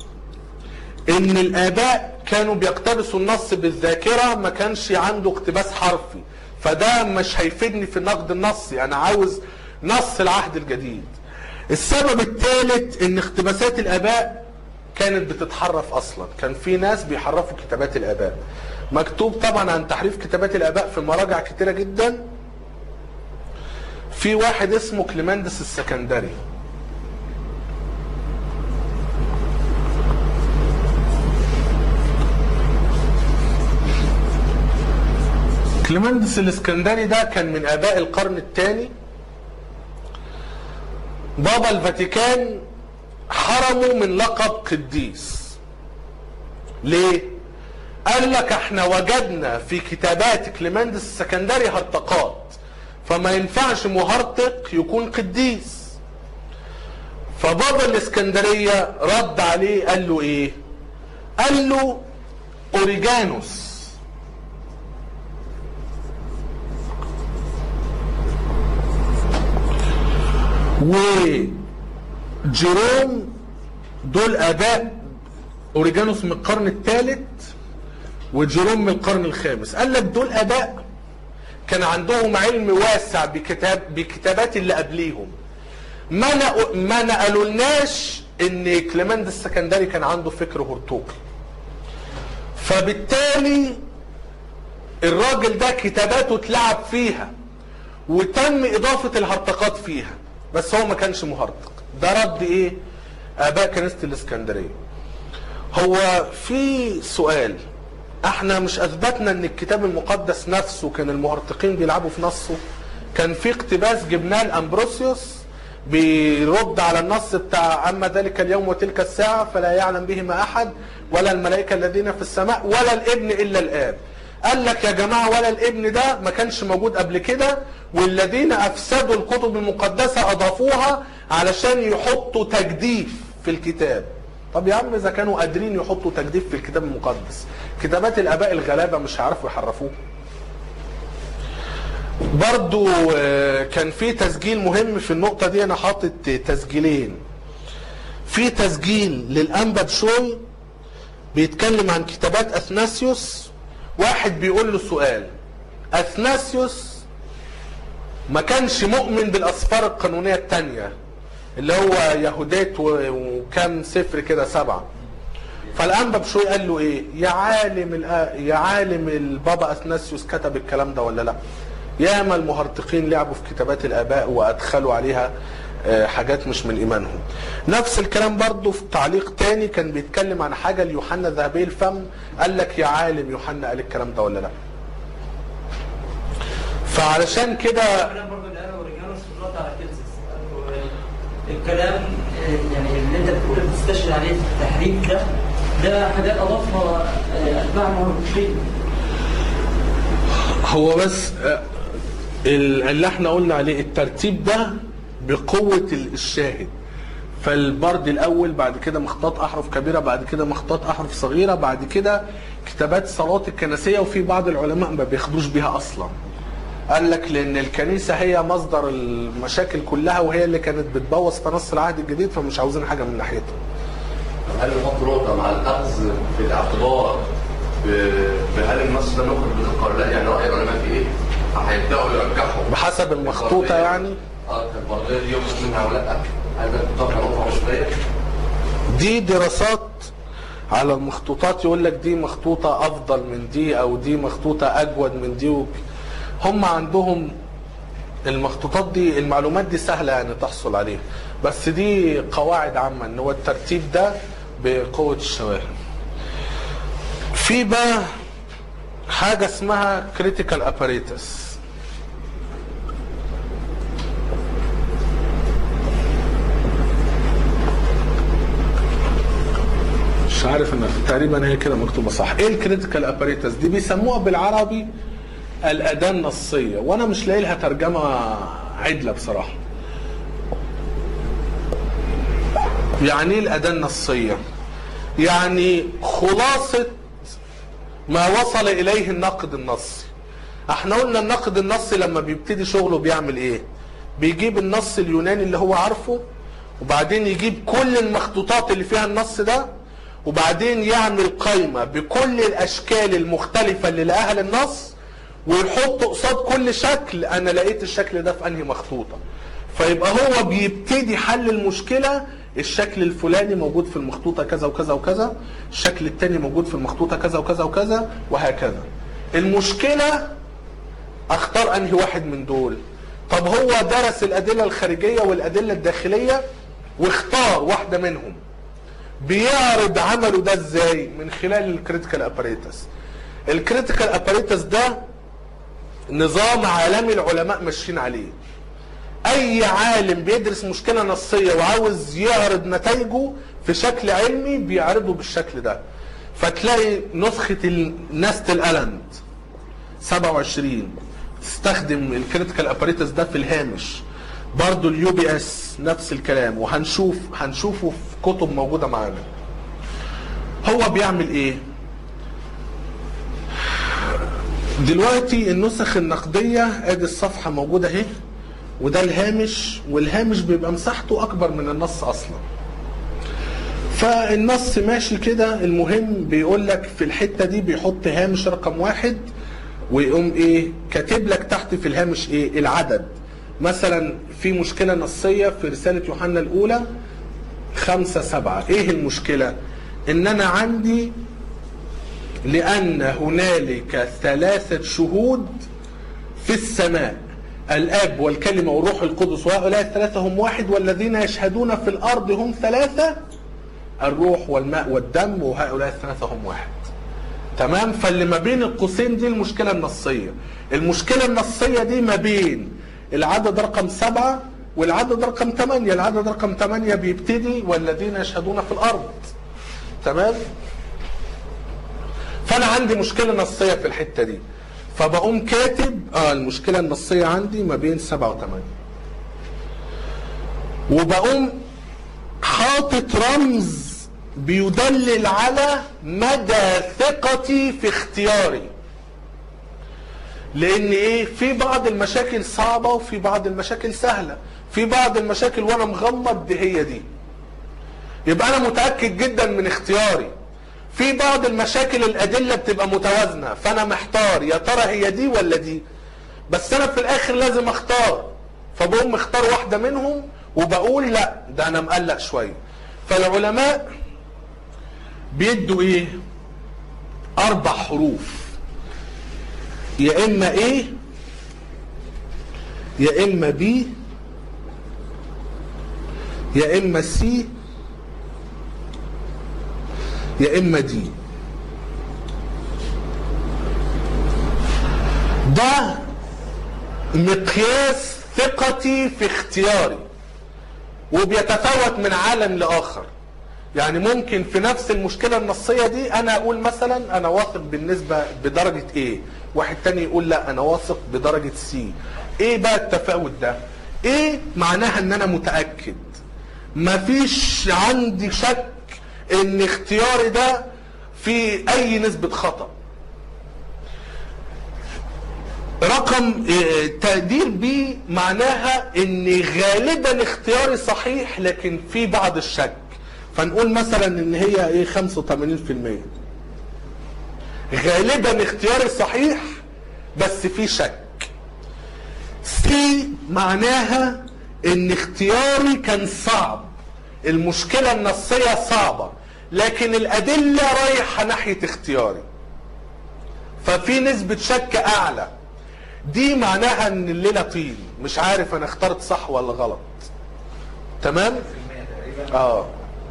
ان الاباء كانوا بيقتبسوا النص بالذاكره ما كانش عنده اقتباس حرفي فده مش هيفيدني في النقد النصي انا عاوز نص العهد الجديد السبب الثالث ان اقتباسات الاباء كانت بتتحرف اصلا كان في ناس بيحرفوا كتابات الاباء مكتوب طبعا عن تحريف كتابات الاباء في مراجع كتيره جدا في واحد اسمه كليماندس السكندري كليماندس الاسكندري ده كان من اباء القرن الثاني بابا الفاتيكان حرمه من لقب قديس ليه قال لك احنا وجدنا في كتابات كليماندس السكندري هرطقات فما ينفعش مهرطق يكون قديس فبابا الاسكندرية رد عليه قال له ايه قال له اوريجانوس وجيروم دول اباء اوريجانوس من القرن الثالث وجيروم من القرن الخامس قال لك دول اباء كان عندهم علم واسع بكتاب بكتابات اللي قبليهم ما نق- ما نقلولناش ان كليماند السكندري كان عنده فكر هرطوقي فبالتالي الراجل ده كتاباته اتلعب فيها وتم اضافه الهرطقات فيها بس هو ما كانش مهرطق ده رد ايه اباء كنيسه الاسكندريه هو في سؤال احنا مش اثبتنا ان الكتاب المقدس نفسه كان المهرطقين بيلعبوا في نصه كان في اقتباس جبناه لامبروسيوس بيرد على النص بتاع اما ذلك اليوم وتلك الساعه فلا يعلم بهما احد ولا الملائكه الذين في السماء ولا الابن الا الاب قال لك يا جماعه ولا الابن ده ما كانش موجود قبل كده والذين افسدوا الكتب المقدسه اضافوها علشان يحطوا تجديف في الكتاب طب يا عم اذا كانوا قادرين يحطوا تجديف في الكتاب المقدس كتابات الاباء الغلابه مش هيعرفوا يحرفوه برضو آه، كان في تسجيل مهم في النقطة دي أنا حاطط تسجيلين في تسجيل للأنبا بشوي بيتكلم عن كتابات أثناسيوس واحد بيقول له سؤال أثناسيوس ما كانش مؤمن بالأسفار القانونية التانية اللي هو يهودات و- وكام سفر كده سبعة فالانبا بشوي قال له ايه يا عالم الآ- يا عالم البابا اثناسيوس كتب الكلام ده ولا لا ياما المهرطقين لعبوا في كتابات الاباء وادخلوا عليها آه، حاجات مش من ايمانهم نفس الكلام برضو في تعليق تاني كان بيتكلم عن حاجه ليوحنا ذهبي الفم قال لك يا عالم يوحنا قال الكلام ده ولا لا فعلشان كده الكلام برضه اللي قاله اوريجانوس في الرد على كنسس الكلام آه، يعني اللي انت بتقول بتستشهد عليه في التحريف ده ده حاجات اضافها آه، اتباع المهرطقين هو بس آه، ال- اللي احنا قلنا عليه الترتيب ده بقوة ال- الشاهد فالبرد الاول بعد كده مخطوط احرف كبيره بعد كده مخطوط احرف صغيره بعد كده كتابات صلاه الكنسيه وفي بعض العلماء ما بياخدوش بيها اصلا قال لك لان الكنيسه هي مصدر المشاكل كلها وهي اللي كانت بتبوظ في نص العهد الجديد فمش عاوزين حاجه من ناحيتها هل نحط نقطة مع الأخذ في الاعتبار ب- بهل النص ده نخرج بدقة ولا لا يعني رأي العلماء في إيه؟ هيبدأوا يرجحوا بحسب المخطوطه يعني اه كان البردية دي يخرج منها ولا لا؟ هل ده تطبق نقطة عنصرية؟ دي دراسات على المخطوطات يقول لك دي مخطوطة أفضل من دي أو دي مخطوطة أجود من دي وك- هم عندهم المخطوطات دي المعلومات دي سهلة يعني تحصل عليها بس دي قواعد عامة ان هو الترتيب ده بقوة الشواهد في بقى حاجة اسمها critical apparatus مش عارف ان تقريبا هي كده مكتوبه صح ايه الكريتيكال اباريتس دي بيسموها بالعربي الاداه النصيه وانا مش لاقي لها ترجمه عدله بصراحه يعني ايه الاداه النصيه يعني خلاصه ما وصل اليه الناقد النصي احنا قلنا الناقد النصي لما بيبتدي شغله بيعمل ايه بيجيب النص اليوناني اللي هو عارفه وبعدين يجيب كل المخطوطات اللي فيها النص ده وبعدين يعمل قائمة بكل الاشكال المختلفة اللي لقاها للنص ويحط قصاد كل شكل انا لقيت الشكل ده في انهي مخطوطة فيبقى هو بيبتدي حل المشكلة الشكل الفلاني موجود في المخطوطة كذا وكذا وكذا الشكل التاني موجود في المخطوطة كذا وكذا وكذا وهكذا المشكلة اختار انهي واحد من دول طب هو درس الادله الخارجيه والادله الداخليه واختار واحده منهم بيعرض عمله ده ازاي من خلال الكريتيكال اباريتس الكريتيكال اباريتس ده نظام عالمي العلماء ماشيين عليه اي عالم بيدرس مشكله نصيه وعاوز يعرض نتائجه في شكل علمي بيعرضه بالشكل ده فتلاقي نسخه النست الالاند 27 تستخدم الكريتيكال اباريتس ده في الهامش برضو اليو بي اس نفس الكلام وهنشوف هنشوفه في كتب موجوده معانا هو بيعمل ايه دلوقتي النسخ النقديه ادي الصفحه موجوده اهي وده الهامش والهامش بيبقى مساحته اكبر من النص اصلا فالنص ماشي كده المهم بيقول لك في الحته دي بيحط هامش رقم واحد ويقوم ايه كاتب لك تحت في الهامش ايه العدد مثلا في مشكله نصيه في رساله يوحنا الاولى خمسة سبعة ايه المشكله ان انا عندي لأن هنالك ثلاثة شهود في السماء الآب والكلمة والروح القدس وهؤلاء الثلاثة هم واحد والذين يشهدون في الأرض هم ثلاثة الروح والماء والدم وهؤلاء الثلاثة هم واحد تمام فاللي ما بين القوسين دي المشكلة النصية المشكلة النصية دي ما بين العدد رقم سبعة والعدد رقم ثمانية العدد رقم ثمانية بيبتدي والذين يشهدون في الأرض تمام فأنا عندي مشكلة نصية في الحتة دي فبقوم كاتب اه المشكلة النصية عندي ما بين سبعة وثمانية وبقوم حاطط رمز بيدلل على مدى ثقتي في اختياري لان ايه في بعض المشاكل صعبة وفي بعض المشاكل سهلة في بعض المشاكل وانا مغمض دي هي دي يبقى انا متأكد جدا من اختياري في بعض المشاكل الادلة بتبقى متوازنة فانا محتار يا ترى هي دي ولا دي بس انا في الاخر لازم اختار فبقوم مختار واحدة منهم وبقول لا ده انا مقلق شوية فالعلماء بيدوا ايه اربع حروف يا اما ايه يا اما بي يا اما سي يا اما دي ده مقياس ثقتي في اختياري وبيتفاوت من عالم لاخر يعني ممكن في نفس المشكله النصيه دي انا اقول مثلا انا واثق بالنسبه بدرجه ايه واحد تاني يقول لا انا واثق بدرجه سي ايه بقى التفاوت ده ايه معناها ان انا متاكد مفيش عندي شك ان اختياري ده في اي نسبه خطأ رقم اه، تقدير بي معناها ان غالبا اختياري صحيح لكن في بعض الشك فنقول مثلا ان هي ايه 85% غالبا اختياري صحيح بس في شك سي معناها ان اختياري كان صعب المشكلة النصية صعبة لكن الادلة رايحة ناحية اختياري ففي نسبة شك اعلى دي معناها ان الليلة طين مش عارف انا اخترت صح ولا غلط تمام اه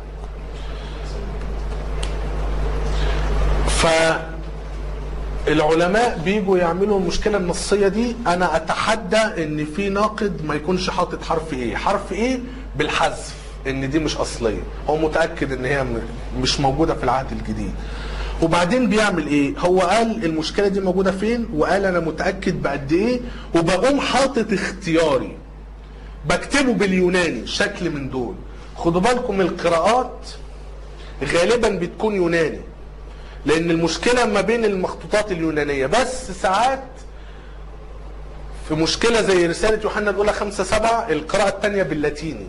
فالعلماء بيجوا يعملوا المشكلة النصية دي انا اتحدى ان في ناقد ما يكونش حاطط حرف ايه حرف ايه بالحذف ان دي مش اصلية هو متأكد ان هي م- مش موجودة في العهد الجديد وبعدين بيعمل ايه هو قال المشكلة دي موجودة فين وقال انا متأكد بقد ايه وبقوم حاطط اختياري بكتبه باليوناني شكل من دول خدوا بالكم القراءات غالبا بتكون يوناني لان المشكلة ما بين المخطوطات اليونانية بس ساعات في مشكلة زي رسالة يوحنا الأولى خمسة سبعة القراءة الثانية باللاتيني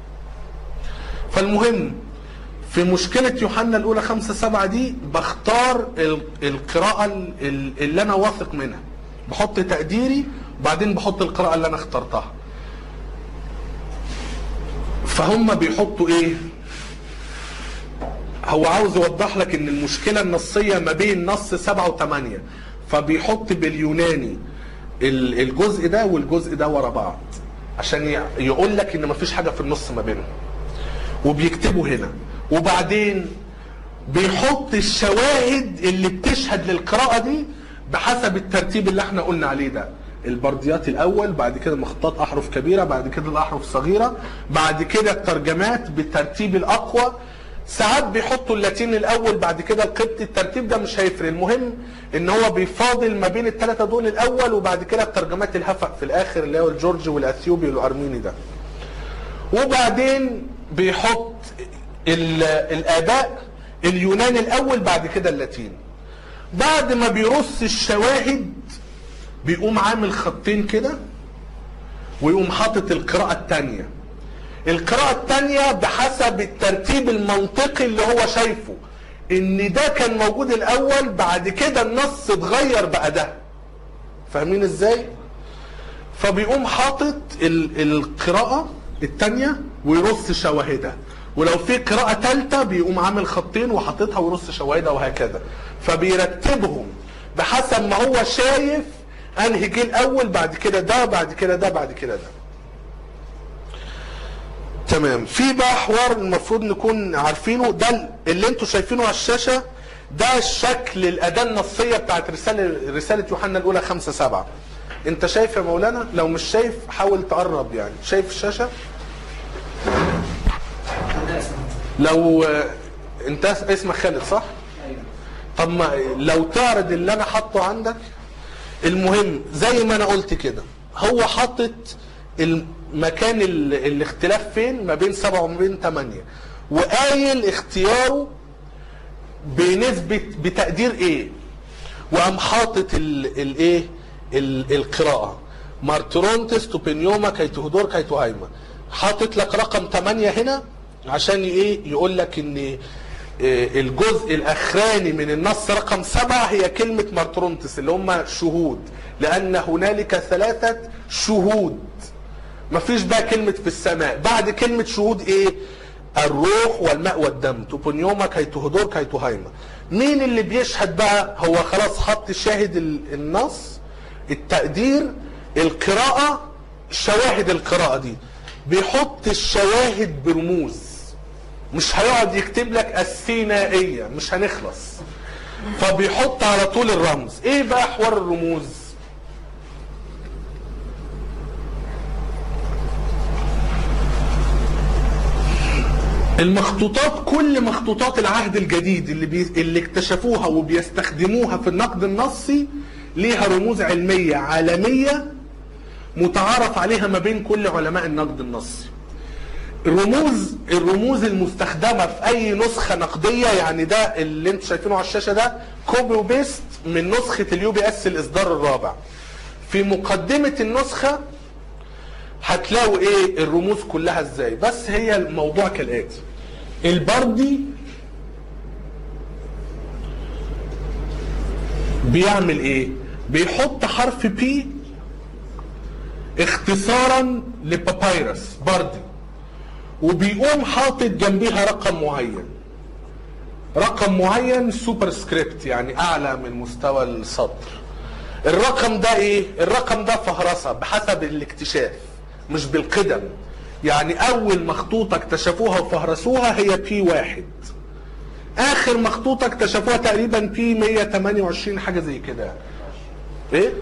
فالمهم في مشكلة يوحنا الأولى خمسة سبعة دي بختار ال- القراءة ال- ال- اللي أنا واثق منها بحط تقديري وبعدين بحط القراءة اللي أنا اخترتها فهم بيحطوا إيه هو عاوز يوضح لك ان المشكلة النصية ما بين نص سبعة وثمانية فبيحط باليوناني ال- الجزء ده والجزء ده ورا بعض عشان ي- يقول لك ان مفيش حاجة في النص ما بينهم وبيكتبوا هنا وبعدين بيحط الشواهد اللي بتشهد للقراءة دي بحسب الترتيب اللي احنا قلنا عليه ده البرديات الاول بعد كده مخطوطات احرف كبيره بعد كده الاحرف الصغيره بعد كده الترجمات بالترتيب الاقوى ساعات بيحطوا اللاتيني الاول بعد كده القبطي الترتيب ده مش هيفرق المهم ان هو بيفاضل ما بين الثلاثه دول الاول وبعد كده الترجمات الهفق في الاخر اللي هو الجورجي والاثيوبي والارميني ده وبعدين بيحط ال- الاباء اليوناني الاول بعد كده اللاتيني بعد ما بيرص الشواهد بيقوم عامل خطين كده ويقوم حاطط القراءة التانية القراءة التانية بحسب الترتيب المنطقي اللي هو شايفه ان ده كان موجود الاول بعد كده النص اتغير بقى ده فاهمين ازاي فبيقوم حاطط ال- القراءة التانية ويرص شواهدها ولو في قراءة ثالثة بيقوم عامل خطين وحاططها ويرص شواهدها وهكذا فبيرتبهم بحسب ما هو شايف انهي جه الاول بعد كده ده بعد كده ده بعد كده ده تمام في بقى حوار المفروض نكون عارفينه ده اللي انتوا شايفينه على الشاشه ده شكل الاداه النصيه بتاعت رساله رساله يوحنا الاولى 5 7 انت شايف يا مولانا لو مش شايف حاول تقرب يعني شايف الشاشه لو آه، انت اسمك خالد صح طب ما لو تعرض اللي انا حاطه عندك المهم زي ما انا قلت كده هو حاطط المكان ال- الاختلاف فين ما بين سبعة وما بين ثمانية وقايل اختياره بنسبة بتقدير ايه وقام حاطط ال- الايه ال- القراءة مارترونتس توبينيوما كيتهدور كيتوهايما حاطط لك رقم 8 هنا عشان ايه يقول لك ان إيه الجزء الاخراني من النص رقم سبعة هي كلمة مارترونتس اللي هم شهود لان هنالك ثلاثة شهود مفيش بقى كلمة في السماء بعد كلمة شهود ايه الروح والماء والدم توبونيوما كيتهدور كيتوهايما مين اللي بيشهد بقى هو خلاص حط شاهد ال- النص التقدير القراءة شواهد القراءة دي بيحط الشواهد برموز مش هيقعد يكتب لك الثنائية مش هنخلص فبيحط على طول الرمز ايه بقى حوار الرموز المخطوطات كل مخطوطات العهد الجديد اللي بي... اللي اكتشفوها وبيستخدموها في النقد النصي ليها رموز علمية عالمية متعارف عليها ما بين كل علماء النقد النصي الرموز الرموز المستخدمة في أي نسخة نقدية يعني ده اللي انتوا شايفينه على الشاشة ده كوبي وبيست من نسخة اليو بي اس الإصدار الرابع في مقدمة النسخة هتلاقوا ايه الرموز كلها ازاي بس هي الموضوع كالاتي البردي بيعمل ايه بيحط حرف بي اختصارا لبابايرس بردي وبيقوم حاطط جنبيها رقم معين رقم معين سوبر سكريبت يعني اعلى من مستوى السطر الرقم ده ايه الرقم ده فهرسه بحسب الاكتشاف مش بالقدم يعني اول مخطوطه اكتشفوها وفهرسوها هي بي واحد اخر مخطوطه اكتشفوها تقريبا بي 128 حاجه زي كده ايه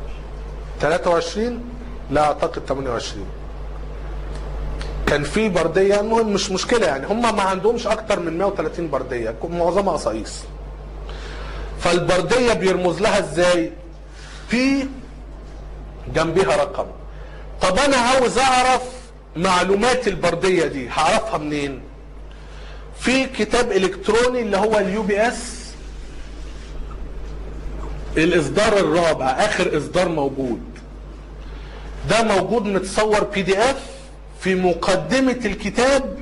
23 لا اعتقد 28 كان في برديه المهم مش مشكله يعني هم ما عندهمش اكتر من 130 برديه معظمها قصايص فالبرديه بيرمز لها ازاي في جنبها رقم طب انا عاوز اعرف معلومات البرديه دي هعرفها منين في كتاب الكتروني اللي هو اليو بي اس الاصدار الرابع اخر اصدار موجود ده موجود متصور بي دي اف في مقدمة الكتاب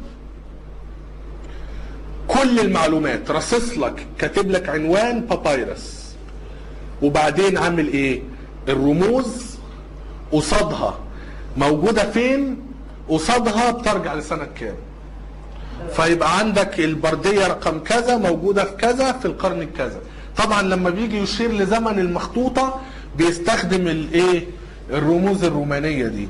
كل المعلومات رصص لك كاتب لك عنوان بابايرس وبعدين عامل ايه الرموز قصادها موجودة فين قصادها بترجع لسنة كام فيبقى عندك البردية رقم كذا موجودة في كذا في القرن الكذا طبعا لما بيجي يشير لزمن المخطوطة بيستخدم الايه الرموز الرومانية دي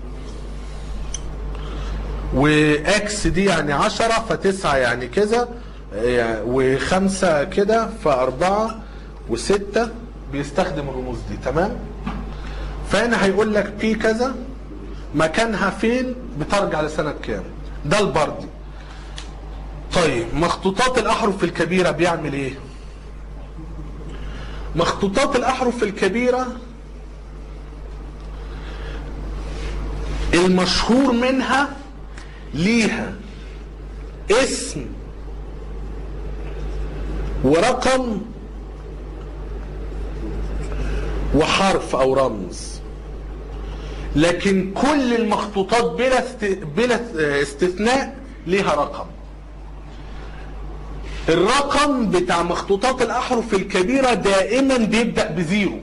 واكس دي يعني عشرة فتسعة يعني كذا يعني وخمسة كده فأربعة وستة بيستخدم الرموز دي تمام فهنا هيقول لك بي كذا مكانها فين بترجع لسنة كام ده البردي طيب مخطوطات الأحرف الكبيرة بيعمل ايه مخطوطات الأحرف الكبيرة المشهور منها ليها اسم ورقم وحرف او رمز لكن كل المخطوطات بلا است... بلا استثناء ليها رقم الرقم بتاع مخطوطات الاحرف الكبيره دائما بيبدا بزيرو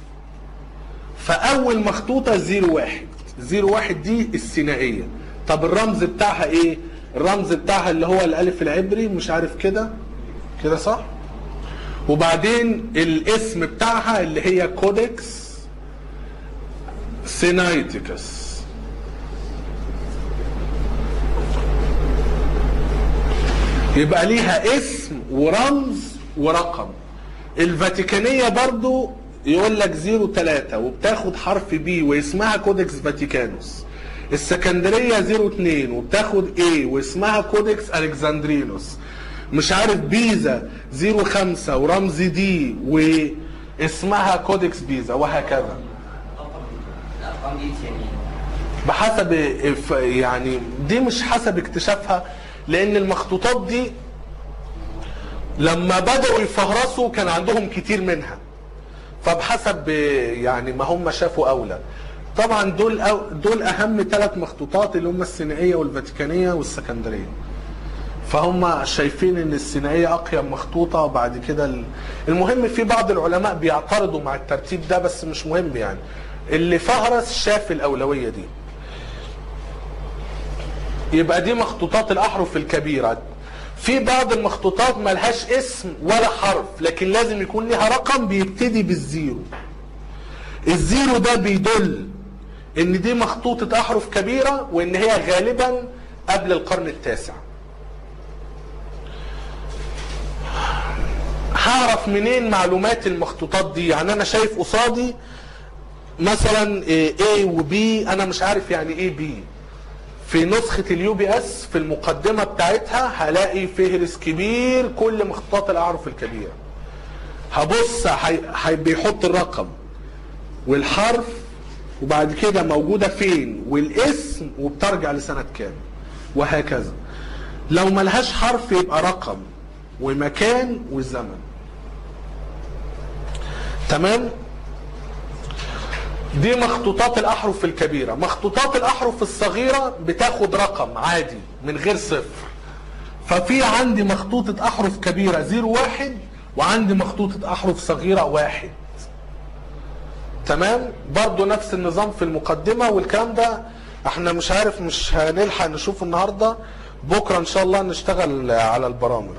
فاول مخطوطه زيرو واحد زيرو واحد دي الثنائيه طب الرمز بتاعها ايه الرمز بتاعها اللي هو الالف العبري مش عارف كده كده صح وبعدين الاسم بتاعها اللي هي كودكس سينايتيكس يبقى ليها اسم ورمز ورقم الفاتيكانية برضو يقول لك 03 وبتاخد حرف بي واسمها كودكس فاتيكانوس السكندرية 02 وبتاخد ايه واسمها كودكس الكسندرينوس مش عارف بيزا 05 ورمز دي واسمها كودكس بيزا وهكذا الارقام دي يعني بحسب اف- يعني دي مش حسب اكتشافها لان المخطوطات دي لما بدأوا يفهرسوا كان عندهم كتير منها فبحسب يعني ما هم شافوا اولى طبعا دول أو دول اهم ثلاث مخطوطات اللي هم السينائيه والفاتيكانيه والسكندريه فهم شايفين ان السينائيه اقيم مخطوطه وبعد كده ال- المهم في بعض العلماء بيعترضوا مع الترتيب ده بس مش مهم يعني اللي فهرس شاف الاولويه دي يبقى دي مخطوطات الاحرف الكبيره في بعض المخطوطات ملهاش اسم ولا حرف لكن لازم يكون لها رقم بيبتدي بالزيرو الزيرو ده بيدل ان دي مخطوطة احرف كبيرة وان هي غالبا قبل القرن التاسع هعرف منين معلومات المخطوطات دي يعني انا شايف قصادي مثلا A و B انا مش عارف يعني ايه B في نسخة اليو بي اس في المقدمة بتاعتها هلاقي فهرس كبير كل مخطوطات الاحرف الكبيرة هبص هي... هي... بيحط الرقم والحرف وبعد كده موجودة فين والاسم وبترجع لسنة كام وهكذا لو ملهاش حرف يبقى رقم ومكان وزمن تمام دي مخطوطات الاحرف الكبيرة مخطوطات الاحرف الصغيرة بتاخد رقم عادي من غير صفر ففي عندي مخطوطة احرف كبيرة زيرو واحد وعندي مخطوطة احرف صغيرة واحد تمام برضو نفس النظام في المقدمة والكلام ده احنا مش عارف مش هنلحق نشوفه النهاردة بكرة ان شاء الله نشتغل على البرامج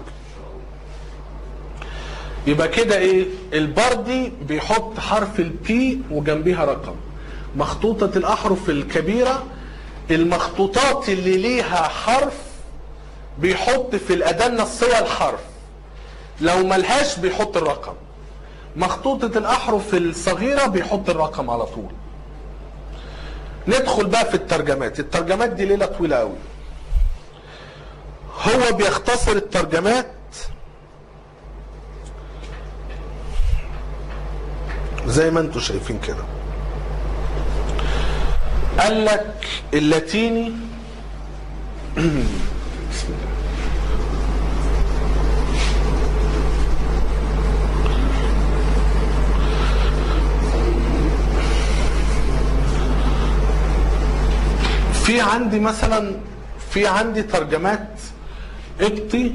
يبقى كده ايه البردي بيحط حرف البي وجنبيها رقم مخطوطة الاحرف الكبيرة المخطوطات اللي ليها حرف بيحط في الاداة النصية الحرف لو ملهاش بيحط الرقم مخطوطة الأحرف الصغيرة بيحط الرقم على طول ندخل بقى في الترجمات الترجمات دي ليلة طويلة قوي هو بيختصر الترجمات زي ما انتم شايفين كده قال لك اللاتيني بسم الله في عندي مثلا في عندي ترجمات قبطي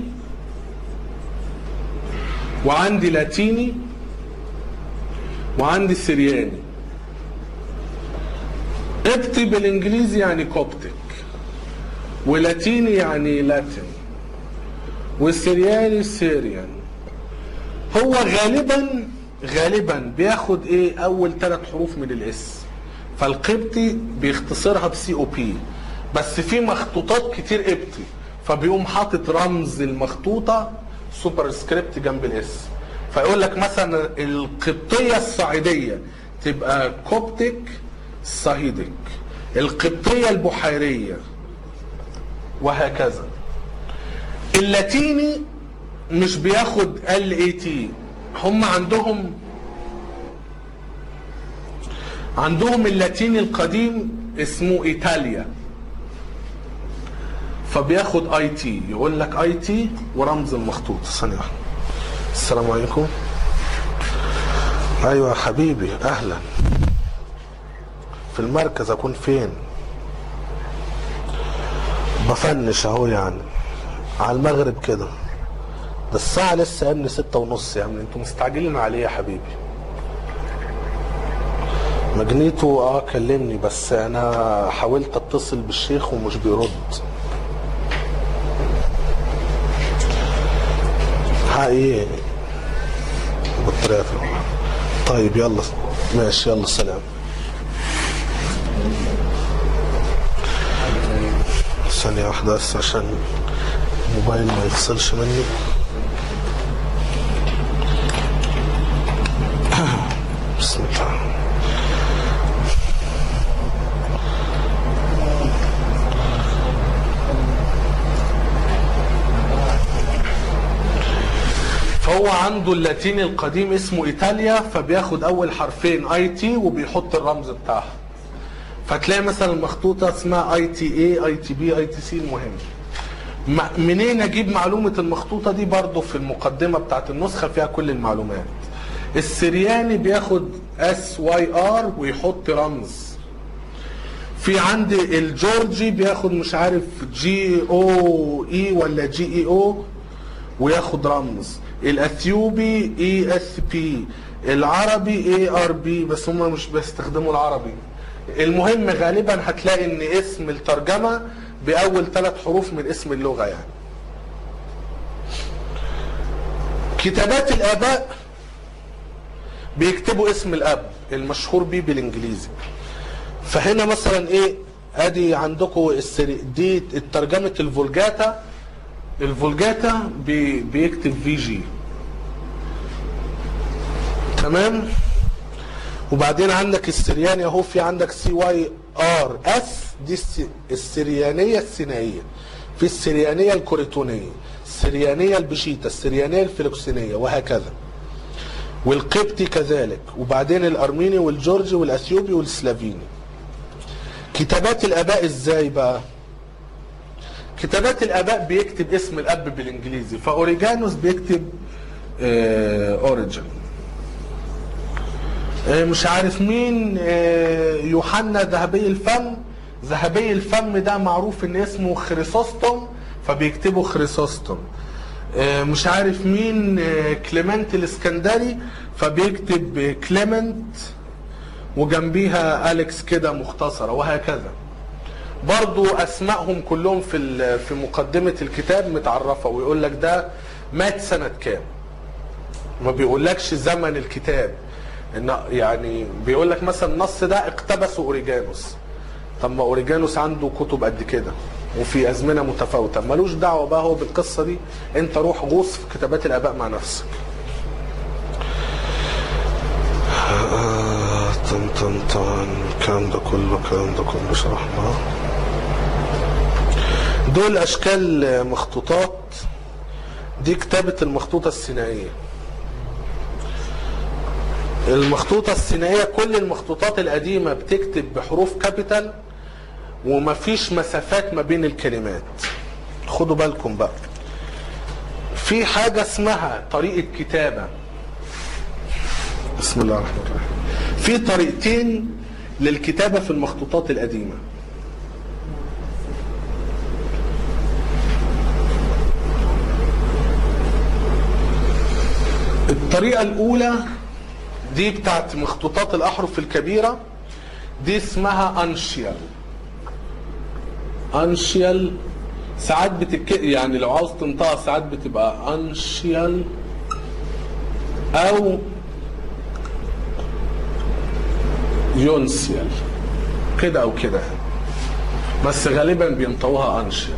وعندي لاتيني وعندي سرياني قبطي بالانجليزي يعني كوبتك ولاتيني يعني لاتين والسرياني سيريان هو غالبا غالبا بياخد ايه اول ثلاث حروف من الاسم فالقبطي بيختصرها بسي او بي بس في مخطوطات كتير قبطي فبيقوم حاطط رمز المخطوطه سوبر سكريبت جنب الاسم فيقول لك مثلا القبطيه الصعيديه تبقى كوبتك صهيدك القبطيه البحيريه وهكذا اللاتيني مش بياخد ال اي تي هم عندهم عندهم اللاتيني القديم اسمه ايطاليا فبياخد اي تي يقول لك اي تي ورمز المخطوط ثانيه واحده السلام عليكم ايوه يا حبيبي اهلا في المركز اكون فين بفنش اهو يعني على المغرب كده ده الساعة لسه يا ابني ستة ونص يا ابني انتوا مستعجلين عليه يا حبيبي مجنيتو اه كلمني بس انا حاولت اتصل بالشيخ ومش بيرد معاه ايه بطارية في العمر. طيب يلا ماشي يلا سلام ثانية واحدة بس عشان الموبايل ما يفصلش مني بسم الله فهو عنده اللاتيني القديم اسمه ايطاليا فبياخد اول حرفين اي تي وبيحط الرمز بتاعها فتلاقي مثلا المخطوطه اسمها اي تي اي اي تي بي اي تي سي المهم م- منين اجيب معلومه المخطوطه دي برضو في المقدمه بتاعت النسخه فيها كل المعلومات السرياني بياخد اس واي ار ويحط رمز في عندي الجورجي بياخد مش عارف جي او اي ولا جي اي او وياخد رمز الاثيوبي اي اس بي العربي اي ار بي بس هم مش بيستخدموا العربي المهم غالبا هتلاقي ان اسم الترجمه باول ثلاث حروف من اسم اللغه يعني كتابات الاباء بيكتبوا اسم الاب المشهور بيه بالانجليزي فهنا مثلا ايه ادي عندكم السري دي ترجمه الفولجاتا الفولجاتا بي بيكتب في جي تمام وبعدين عندك السرياني اهو في عندك سي واي ار اس دي الس- السريانيه السينائيه في السريانيه الكوريتونيه السريانيه البشيتا السريانيه الفلكسينيه وهكذا والقبطي كذلك وبعدين الارميني والجورجي والاثيوبي والسلافيني كتابات الاباء ازاي بقى كتابات الاباء بيكتب اسم الاب بالانجليزي فاوريجانوس بيكتب اوريجن مش عارف مين آه، يوحنا ذهبي الفم ذهبي الفم ده معروف ان اسمه خريسوستوم فبيكتبوا خريسوستوم آه، مش عارف مين آه، كليمنت الاسكندري فبيكتب آه، كليمنت وجنبيها اليكس كده مختصره وهكذا برضو اسمائهم كلهم في ال- في مقدمه الكتاب متعرفه ويقول لك ده مات سنه كام ما بيقولكش زمن الكتاب ان يعني بيقول لك مثلا النص ده اقتبسه اوريجانوس طب ما اوريجانوس عنده كتب قد كده وفي ازمنه متفاوته ملوش دعوه بقى هو بالقصه دي انت روح غوص في كتابات الاباء مع نفسك آه، طن طن طن الكلام ده كله الكلام ده كله شرحناه دول اشكال مخطوطات دي كتابة المخطوطة السينائية المخطوطة السينائية كل المخطوطات القديمة بتكتب بحروف كابيتال ومفيش مسافات ما بين الكلمات خدوا بالكم بقى في حاجة اسمها طريقة كتابة بسم الله الرحمن الرحيم في طريقتين للكتابة في المخطوطات القديمة الطريقة الأولى دي بتاعت مخطوطات الأحرف الكبيرة دي اسمها أنشيال أنشيال ساعات بتك يعني لو عاوز تنطقها ساعات بتبقى أنشيال أو يونسيال كده أو كده بس غالبا بينطقوها أنشيال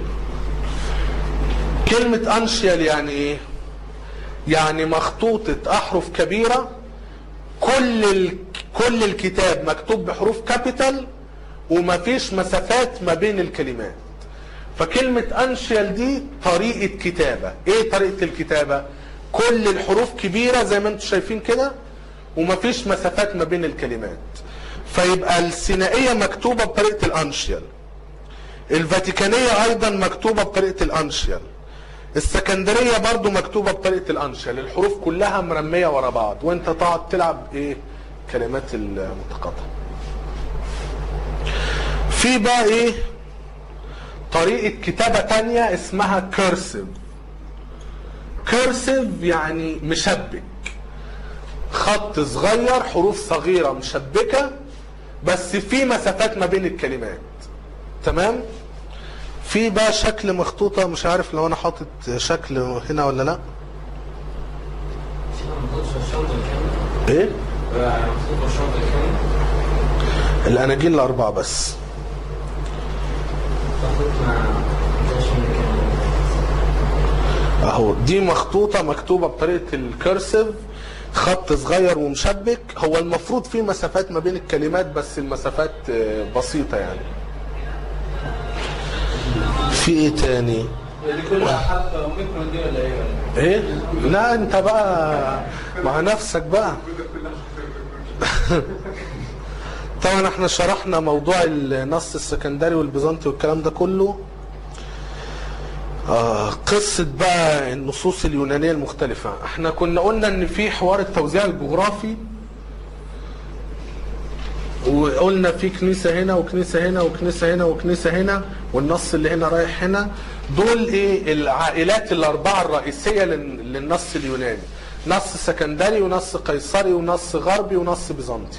كلمة أنشيال يعني إيه؟ يعني مخطوطة أحرف كبيرة كل ال... كل الكتاب مكتوب بحروف كابيتال ومفيش مسافات ما بين الكلمات فكلمة أنشيال دي طريقة كتابة إيه طريقة الكتابة كل الحروف كبيرة زي ما انتم شايفين كده ومفيش مسافات ما بين الكلمات فيبقى السينائية مكتوبة بطريقة الأنشيال الفاتيكانية أيضا مكتوبة بطريقة الأنشيال السكندرية برضو مكتوبة بطريقة الأنشيال الحروف كلها مرمية ورا بعض وانت تقعد تلعب ايه كلمات المتقاطعة في بقى ايه طريقة كتابة تانية اسمها كيرسيف كيرسيف يعني مشبك خط صغير حروف صغيرة مشبكة بس في مسافات ما بين الكلمات تمام في بقى شكل مخطوطة مش عارف لو انا حاطط شكل هنا ولا لا ايه مخطوط الشرط الكامل الاناجيل الاربعه بس تاخد مع ده شو كان اهو دي مخطوطه مكتوبه بطريقه الكرسيف خط صغير ومشبك هو المفروض في مسافات ما بين الكلمات بس المسافات آه، بسيطه يعني في ايه تاني دي كلها حرف اوميكرون دي ولا ايه ولا ايه لا انت بقى مع نفسك بقى طبعا احنا شرحنا موضوع النص السكندري والبيزنطي والكلام ده كله آه قصة بقى النصوص اليونانية المختلفة احنا كنا قلنا ان في حوار التوزيع الجغرافي وقلنا في كنيسة هنا وكنيسة هنا وكنيسة هنا وكنيسة هنا والنص اللي هنا رايح هنا دول ايه العائلات الأربعة الرئيسية لل- للنص اليوناني نص سكندري ونص قيصري ونص غربي ونص بيزنطي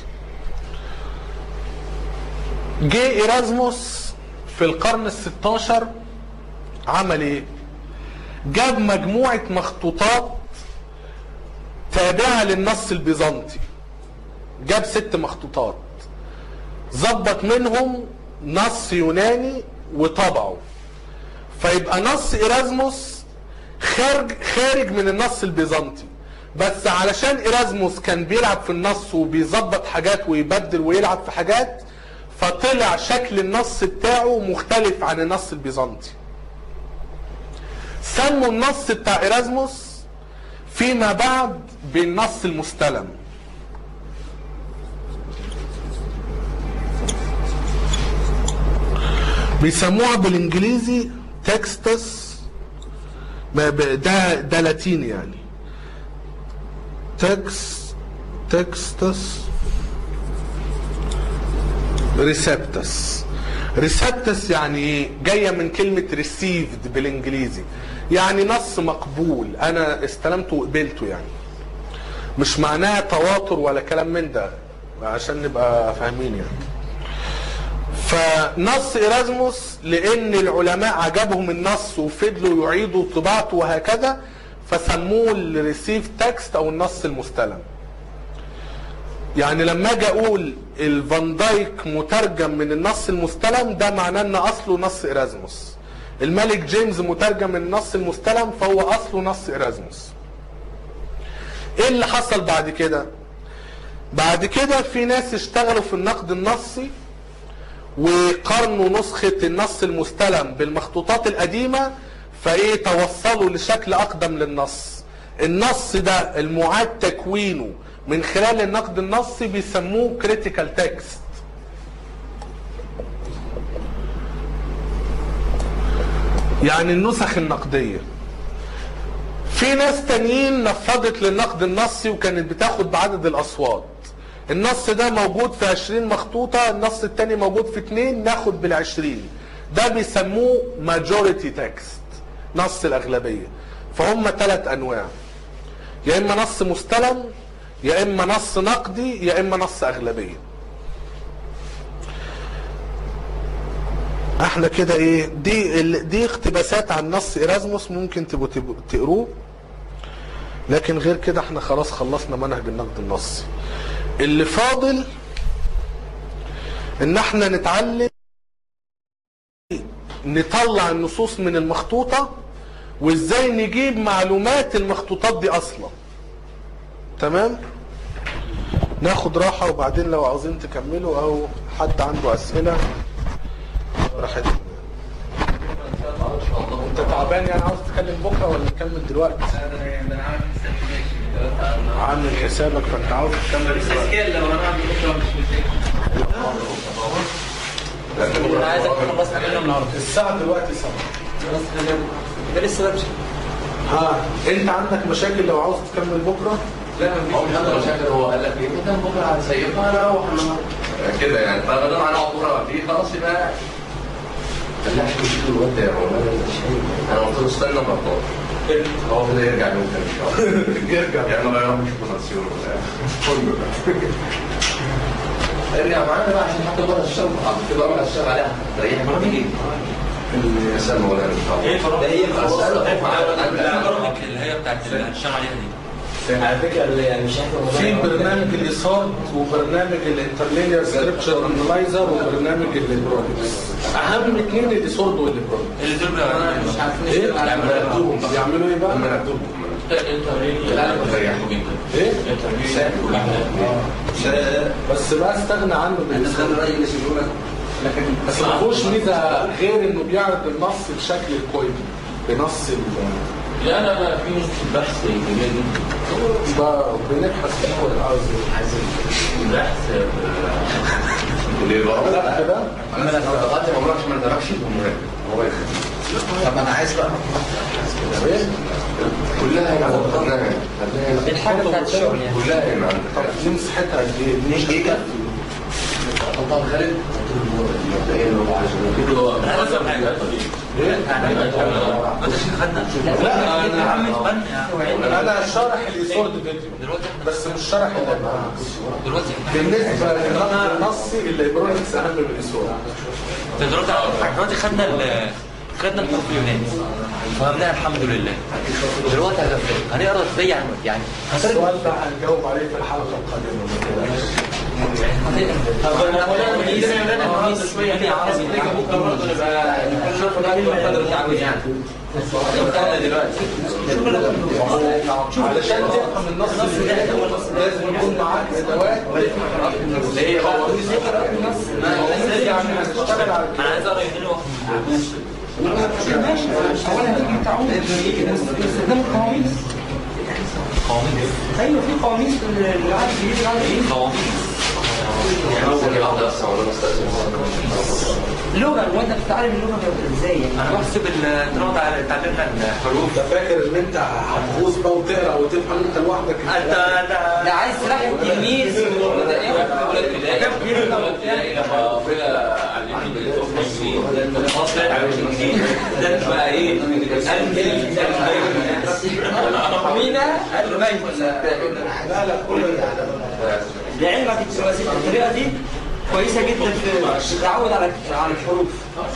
جه إيرازموس في القرن الستاشر عمل ايه جاب مجموعة مخطوطات تابعة للنص البيزنطي جاب ست مخطوطات ظبط منهم نص يوناني وطبعه فيبقى نص إيرازموس خارج خارج من النص البيزنطي بس علشان إيرازموس كان بيلعب في النص وبيظبط حاجات ويبدل ويلعب في حاجات فطلع شكل النص بتاعه مختلف عن النص البيزنطي سموا النص بتاع إيرازموس فيما بعد بالنص المستلم بيسموها بالانجليزي تكستس ما ب- ده ده لاتيني يعني تكس تكستس ريسبتس ريسبتس يعني ايه جايه من كلمه ريسيفد بالانجليزي يعني نص مقبول انا استلمته وقبلته يعني مش معناها تواتر ولا كلام من ده عشان نبقى فاهمين يعني فنص إيرازموس لأن العلماء عجبهم النص وفضلوا يعيدوا طباعته وهكذا فسموه الريسيف تكست أو النص المستلم يعني لما اجي اقول الفان دايك مترجم من النص المستلم ده معناه ان اصله نص ايرازموس الملك جيمس مترجم من النص المستلم فهو اصله نص ايرازموس ايه اللي حصل بعد كده بعد كده في ناس اشتغلوا في النقد النصي وقارنوا نسخة النص المستلم بالمخطوطات القديمة فايه توصلوا لشكل اقدم للنص النص ده المعاد تكوينه من خلال النقد النصي بيسموه كريتيكال تكست يعني النسخ النقدية في ناس تانيين نفضت للنقد النصي وكانت بتاخد بعدد الاصوات النص ده موجود في 20 مخطوطة النص التاني موجود في اتنين ناخد بالعشرين ده بيسموه ماجوريتي تكست نص الأغلبية فهم ثلاث أنواع يا إما نص مستلم يا إما نص نقدي يا إما نص أغلبية احنا كده ايه دي ال- دي اقتباسات عن نص ايرازموس ممكن تبقوا تبقوا تقروه لكن غير كده احنا خلاص خلصنا منهج النقد النصي اللي فاضل ان احنا نتعلم نطلع النصوص من المخطوطة وازاي نجيب معلومات المخطوطات دي اصلا تمام ناخد راحة وبعدين لو عاوزين تكملوا او حد عنده اسئلة براحتكم انت تعبان يعني عاوز تتكلم بكرة ولا نكمل دلوقتي عامل حسابك فانت عاوز تكمل دلوقتي لو انا اعمل بكره مش انا عايزك تخلص منه النهارده الساعة دلوقتي سبعة خلاص ده لسه بمشي ها انت عندك مشاكل لو عاوز تكمل بكرة لا مفيش مشكله مشاكل هو قال لك ايه مدام بكره هنسيبها انا اروح انا كده يعني فما دام هنقعد بكره فيه خلاص يبقى قال لي عشان مشكله الواد ده يا مولانا مش عارف. انا قلت له استنى ما اطلع هو كده يرجع يوم تاني ان شاء الله يرجع يعني ما يروح يشوف نسيون ولا ارجع معانا بقى عشان حتى بره الشغل تبقى بره الشغل عليها تريح ما تيجي اسال مولانا ان شاء الله ايه ده هي خلاص البرامج اللي هي بتاعت اللي هنشتغل عليها دي على فكره اللي يعني مش عارف في برنامج اليسار وبرنامج الانترلينير سكريبتشر انلايزر وبرنامج الالكترونكس اهم اثنين اليسورد والالكترونكس اللي دول مش عارف ايه؟ يعملوا بيعملوا ايه بقى؟ لا بريحوا جدا ايه؟ سهل بس بقى استغنى عنه باليسار تخلي الراجل يشيله لك لكن بس ما فيهوش ميزه غير انه بيعرض النص بشكل كويس بنص ال- لا لا لا في ناس في البحث جميل جدا ده بنبحث فيه ولا عاوز البحث ليه بقى؟ لا كده انا لو ضغطت عمرك ما ادركش هو طب انا عايز بقى ايه؟ كلها هنا خدناها خدناها الحاجه بتاعت الشغل يعني كلها هنا عندك طب دي مساحتها قد ايه؟ مش جيجا طبعا خالد مبدئيا اللي هو عايزه هو حسب حاجه لا يا عم اتبنى انا انا شارح اليسورد فيديو بس مش شارح الالكترونكس دلوقتي بالنسبه للرقم النصي الالكترونكس اهم من اليسورد دلوقتي دلوقتي خدنا ال خدنا الحروف اليوناني فهمناها الحمد لله دلوقتي هنف- هنقرا ازاي يعني يعني السؤال ده هنجاوب عليه في الحلقه القادمه ما تقلقش. علشان تفهم النص لازم يكون معاك ادوات اللي هي قوانين يعني هنشتغل على انا عايز اقرا يوناني واحد استخدام القواميس ايوه في قواميس في العهد الجديد والعهد القديم ثانية واحدة بس أنا بستأذن لغه وانت بتتعلم اللغه ازاي يعني انا بحسب ال- طالما تع- اتعلمنا الحروف انت فاكر ان انت هتغوص بقى وتقرا وتفهم انت لوحدك انت انت ده عايز سلاح التلميذ ده انت بقى ايه مينا لا لا كل لعلمك الثلاثيه الطريقه دي كويسه جدا في التعود على على الحروف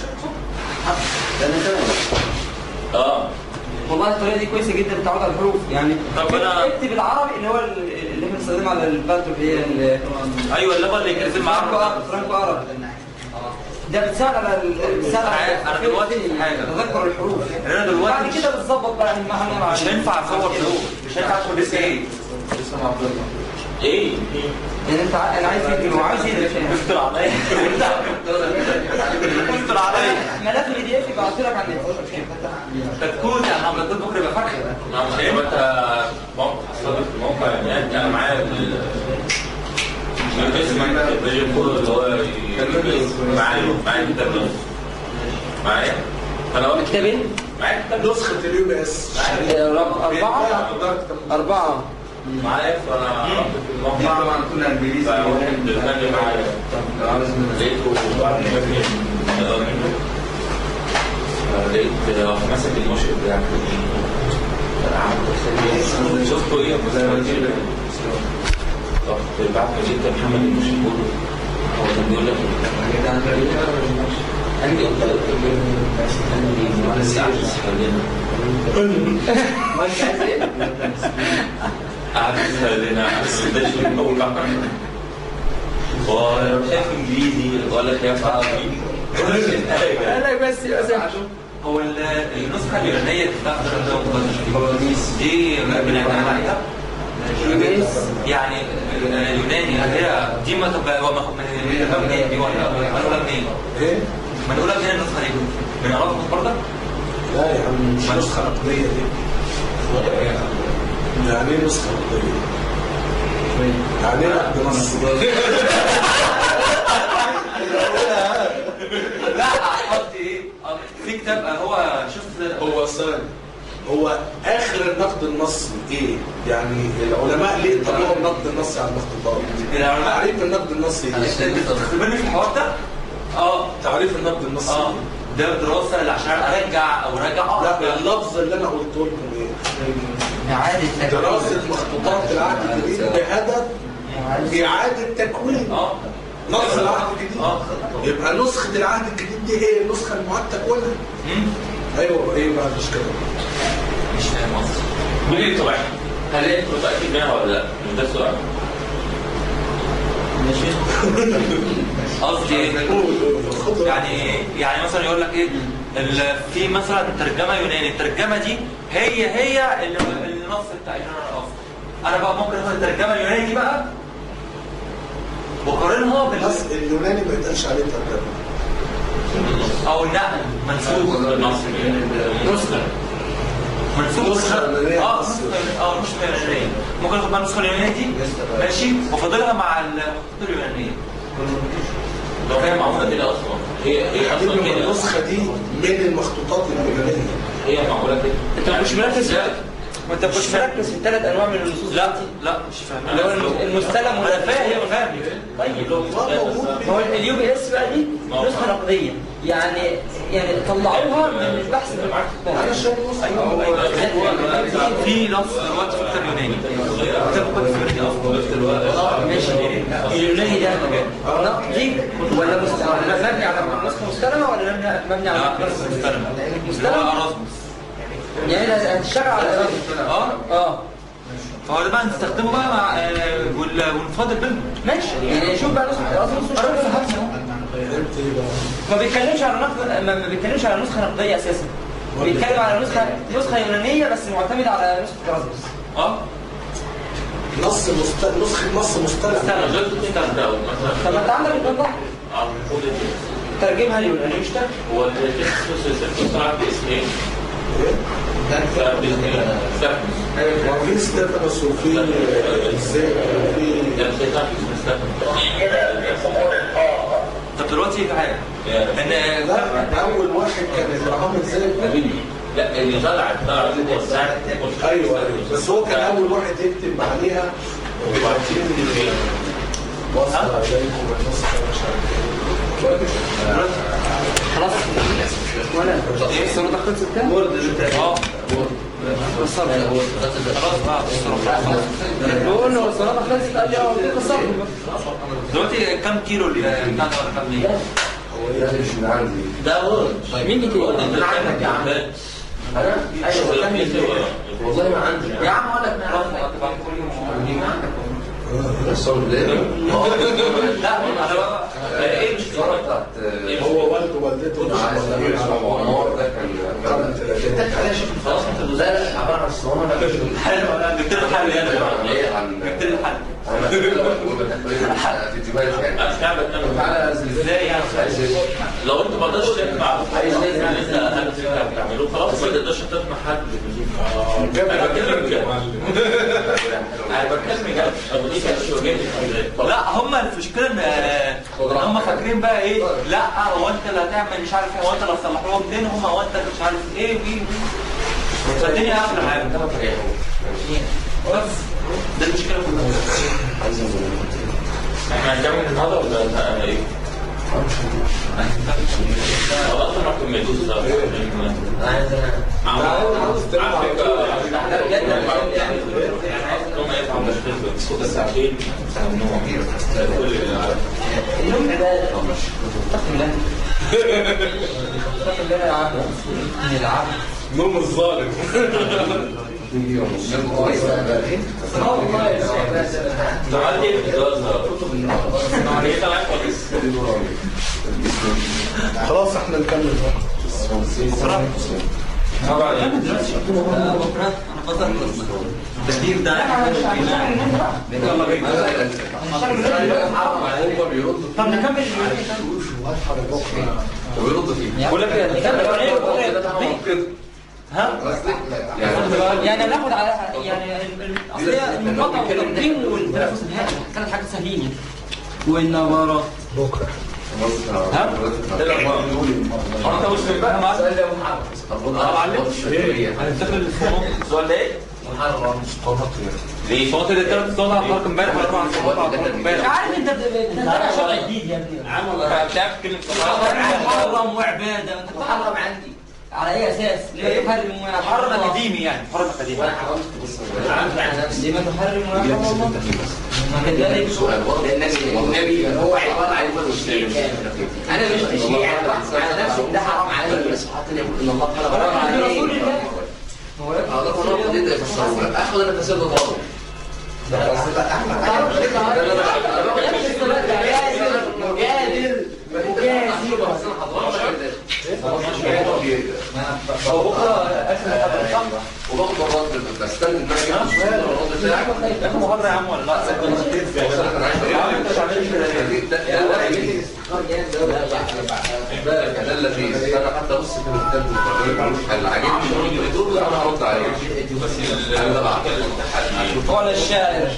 اه والله الطريقه دي كويسه جدا في التعود على الحروف يعني طب أنا- اكتب العربي اللي هو اللي احنا بنستخدمه على البانتو اللي هي ال- ايوه اللغه اللي كانت فرانكو معاك عرب فرانكو عرب ده بتساعد على ال- بتساعد على أنا دلوقتي في حاجة. تذكر الحروف انا دلوقتي بعد كده بتظبط بقى المعنى مع مش هينفع اصور حروف مش هينفع ادخل لسه ايه ايه يعني انت ع- انا عايز فيديو وعايز استر عليا استر عليا ملف البي دي اف يبعته لك على النت كتكوت يا عم كنت بكره يبقى فرخه مش هيبقى انت موقع حصلت في موقع يعني انا معايا ال- الاسم الفيديو كله اللي هو معايا معايا كتاب نص معايا فانا قلت كتابين معايا كتاب نص نسخه اليو اس أربعة أربعة معايا فانا رحت في دي الموقع طبعا كلها انجليزي فواحد غني معايا لقيته بعد ما جابني الإدارة منه لقيت واحد ماسك المشرف بتاع شفته ايه رحت بعد ما جيت محمد المشرف بقول له هو كان بيقول لك عندي قلت له عندي وانا ساعات خلينا قعدت خلينا ما اول بقى ولا شايف انجليزي ولا شايف عربي ولا شايف حاجه لا بس بس هو ال- النسخه اليونانيه بتاعت القدس دي بنعتمد عليها يعني اليوناني هي دي ما تبقى هو ما- من من منين دي ولا منقوله منين؟ ايه؟ منقوله منين النسخه دي؟ من عرفت برضه؟ لا يا عم مش نسخه نقديه دي يعني ايه نسخه نقديه؟ يعني ايه نقد نص؟ لا قصدي ايه؟ في كتاب هو شفت هو ثاني هو اخر النقد النصي ايه؟ يعني العلماء ليه طبقوا النقد النصي على المخطوطات؟ العلماء تعريف النقد النصي ايه؟ تختبرني في الحوار ده؟ اه تعريف النقد النصي اه إيه؟ ده دراسه اللي عشان ارجع او راجع لا اقرا اللفظ اللي انا قلته لكم ايه؟ إعادة دراسة مخطوطات العهد الجديد بهدف إعادة تكوين اه نص العهد الجديد اه يبقى نسخة العهد الجديد دي هي النسخة المعاد تكوينها مم. أيوه إيه بقى المشكلة؟ مش فاهم قصدي مين اللي طبعا؟ هل انت متاكد منها ولا لا؟ مش ده السؤال قصدي ايه؟ يعني يعني مثلا يقول لك ايه ال- في مثلا ترجمه يوناني الترجمه دي هي هي اللي- النص بتاع اليونان الاصلي انا بقى ممكن اخد الترجمه اليوناني دي بقى واقارنها بال بس اليوناني ما يتقالش عليه ترجمه او النقل منسوب النص نسخه منسوب نسخة يونانية اه بس. نسخه اه نسخه يونانيه ممكن اخد بقى النسخه اليونانيه دي ماشي وافضلها مع الخطوط اليونانيه لو هي معموله كده اصلا هي هي اصلا حبيبي كده النسخه دي من المخطوطات اليونانيه هي معموله كده انت مش مركز لا. ما انت مش مركز في الثلاث انواع من النصوص لا دي. لا مش فاهم اللي هو المستلم انا فاهم فاهم طيب ما هو اليو بي اس بقى دي نسخه نقديه يعني يعني طلعوها من البحث اللي معاك انا شايف في لفظ دلوقتي في الكتاب اليوناني كتاب القدس اليوناني افضل ماشي اليوناني ده نقدي ولا مست- ولا مبني على نسخه مستلمه ولا مبني- مبني على لا نسخه مستلم اللي هو مستلم ارازموس يعني هتشتغل على اراده اه اه فهو ده بقى نستخدمه بقى مع آه، وال- ونفاضل بينهم ماشي يعني شوف بقى نسخه اراده مش ما بيتكلمش على نسخه ما ما بيتكلمش على نسخه نقديه اساسا بيتكلم على نسخه نسخه يونانيه بس معتمده على نسخه ارازموس اه نص مست... نسخه نص مستلم نزلت تستخدم مثلا طب ما انت عندك النظام اه المفروض إن- ترجمها اليوناني مش ترجم هو التخصص طلع باسم ايه؟ طلع باسم ايه؟ ستافنس وفي ستيفانوس وفي ازاي وفي ده مش هيطلع باسم ستافنس طب دلوقتي في حاجه ان لا اول واحد كان ابراهام ازاي لا اللي طلع طلع هو ساعة ايوه ايوه بس هو كان اول واحد يكتب عليها وبعدين وصل عليكم النسخه مش عارف ايه خلاص ولا الصوره ده خلصت كام؟ اه خلاص بقى بقول له الصوره ده خلصت قال لي اه قلت له الصبر دلوقتي كام كيلو اللي بتاع ده ولا كام ليه؟ مش من عندي ده ورد مين اللي ورد كده؟ من عندك يا عم انا ايوه كان والله ما عندي يا عم اقول لك ما الصور ده لا انا بقى ايه مش الصورة بتاعت هو والده ووالدته مش عايز موجودين على بعض عمار ده كان قرن ثلاثين. خلاص انت لا لا عباره عن الصوره لا مش حلو انا جبت له حل عن يعني ايه عن جبت له حل عن فيديوهات يعني مش لعبه انا تعالى ازاي يعني عايز ايه؟ لو انت ما قدرتش تجمع عايز اللي انت هدف انت بتعمله خلاص ما تقدرش تقنع حد انا بتكلم بجد انا بتكلم بجد ابو دي كانت شغلتي لا هم المشكله ان إن هم فاكرين بقى ايه لا هو انت اللي هتعمل مش عارف ايه هو انت اللي هتصلح لهم دينهم هو انت اللي مش عارف ايه وي وي فالدنيا قافله معاهم بس ده المشكله كلها احنا هنكمل النهارده ولا ايه؟ خلاص ما كملتوش عايز انا على فكره هم يفهموا مشكلته ساعتين ساعتين كل النوم عباده اتقي الله اتقي الله يا عم من العبد نوم الظالم اه والله يا عباده عملت ايه في الجواز ايه طلعت كويس خلاص احنا نكمل بقى طبعا بكره انا فاضل التكليف ده هو بيرد طب نكمل وبيرد فيه بقول لك نكمل ها يعني يعني ناخد على يعني اصل هي المقاطعه والتنظيم والتنافس النهائي ثلاث حاجات سهلين والنبرات بكره ها؟ انت مسلم بقى معاك ايه هنفتكر السؤال ده ايه؟ ليه؟ صوت اللي اتكلمت صوت على الحلقه امبارح ولا اربع صوت على الحلقه مش امبارح عارف انت بتتابع شرع جديد يا ابني بتعرف تتكلم محرم وعباده انت محرم عندي على اي اساس؟ ليه تحرم محرم اكاديمي يعني محرم اكاديمي لما تحرم ويحرم الله ما كذلك النبي هو عباره عن انا مش تشريع على نفسي ده حرام عليا بس حتى يقول ان الله تعالى رسول الله هو ياخد يبدا يفسره لك اخد انا تفسير ده غلط هو بكره اخر محاضره صح؟ وباخد الرد بستنى ان انا اجيب الرد بتاعك اخر محاضره يا عم ولا لا؟ انا عايز اقول ده بالك ده اللذيذ انا حتى بص في الكتاب اللي عاجبني دول انا هرد عليه بس انا ده بعد قال الشاعر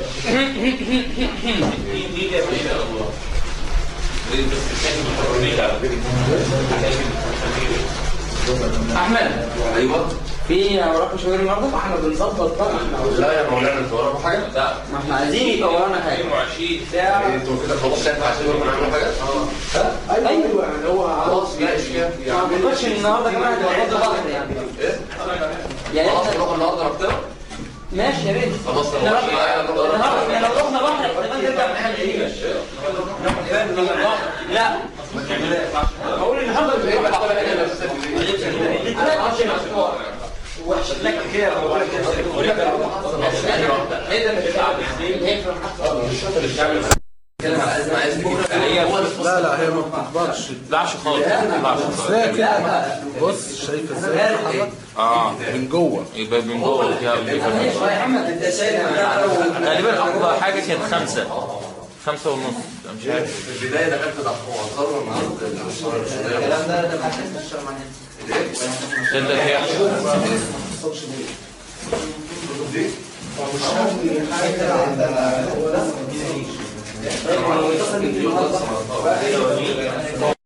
احمد ايوه في وراك مشاوير النهارده؟ احنا بنظبط بقى لا يا مولانا انت وراكم حاجه؟ لا ما احنا عايزين يبقى ورانا حاجه 22 ساعه انتوا كده خلاص شايف عايزين نعمل حاجه؟ ايوه يعني هو خلاص لا اشكال ما اعتقدش ان النهارده كمان هتبقى غض بحر يعني ايه؟ يعني خلاص احنا نروح النهارده مكتبه؟ ماشي يا ريت خلاص لو احنا ماشي معايا لو- نروح النهارده احنا لو رحنا بحر احتمال نرجع نحل ايه لا بقول النهارده مش هيبقى بحر. وحشه لك كده بقول لك ايه ده مش بتكلم على ازمه عايز هو اللي في لا لا هي ما بتكبرش ما تطلعش خالص ما تطلعش خالص ازاي كده بص شايف ازاي بتتحرك اه من جوه يبقى من جوه فيها يا محمد انت شايف غالبا اقوى حاجه كانت خمسه خمسة ونص أنا مش عارف في البدايه دخلت دعوه هنقرر النهارده الاسره السعوديه الكلام ده ده ما حدش معانا ده ده هي حاجه عندنا هو ده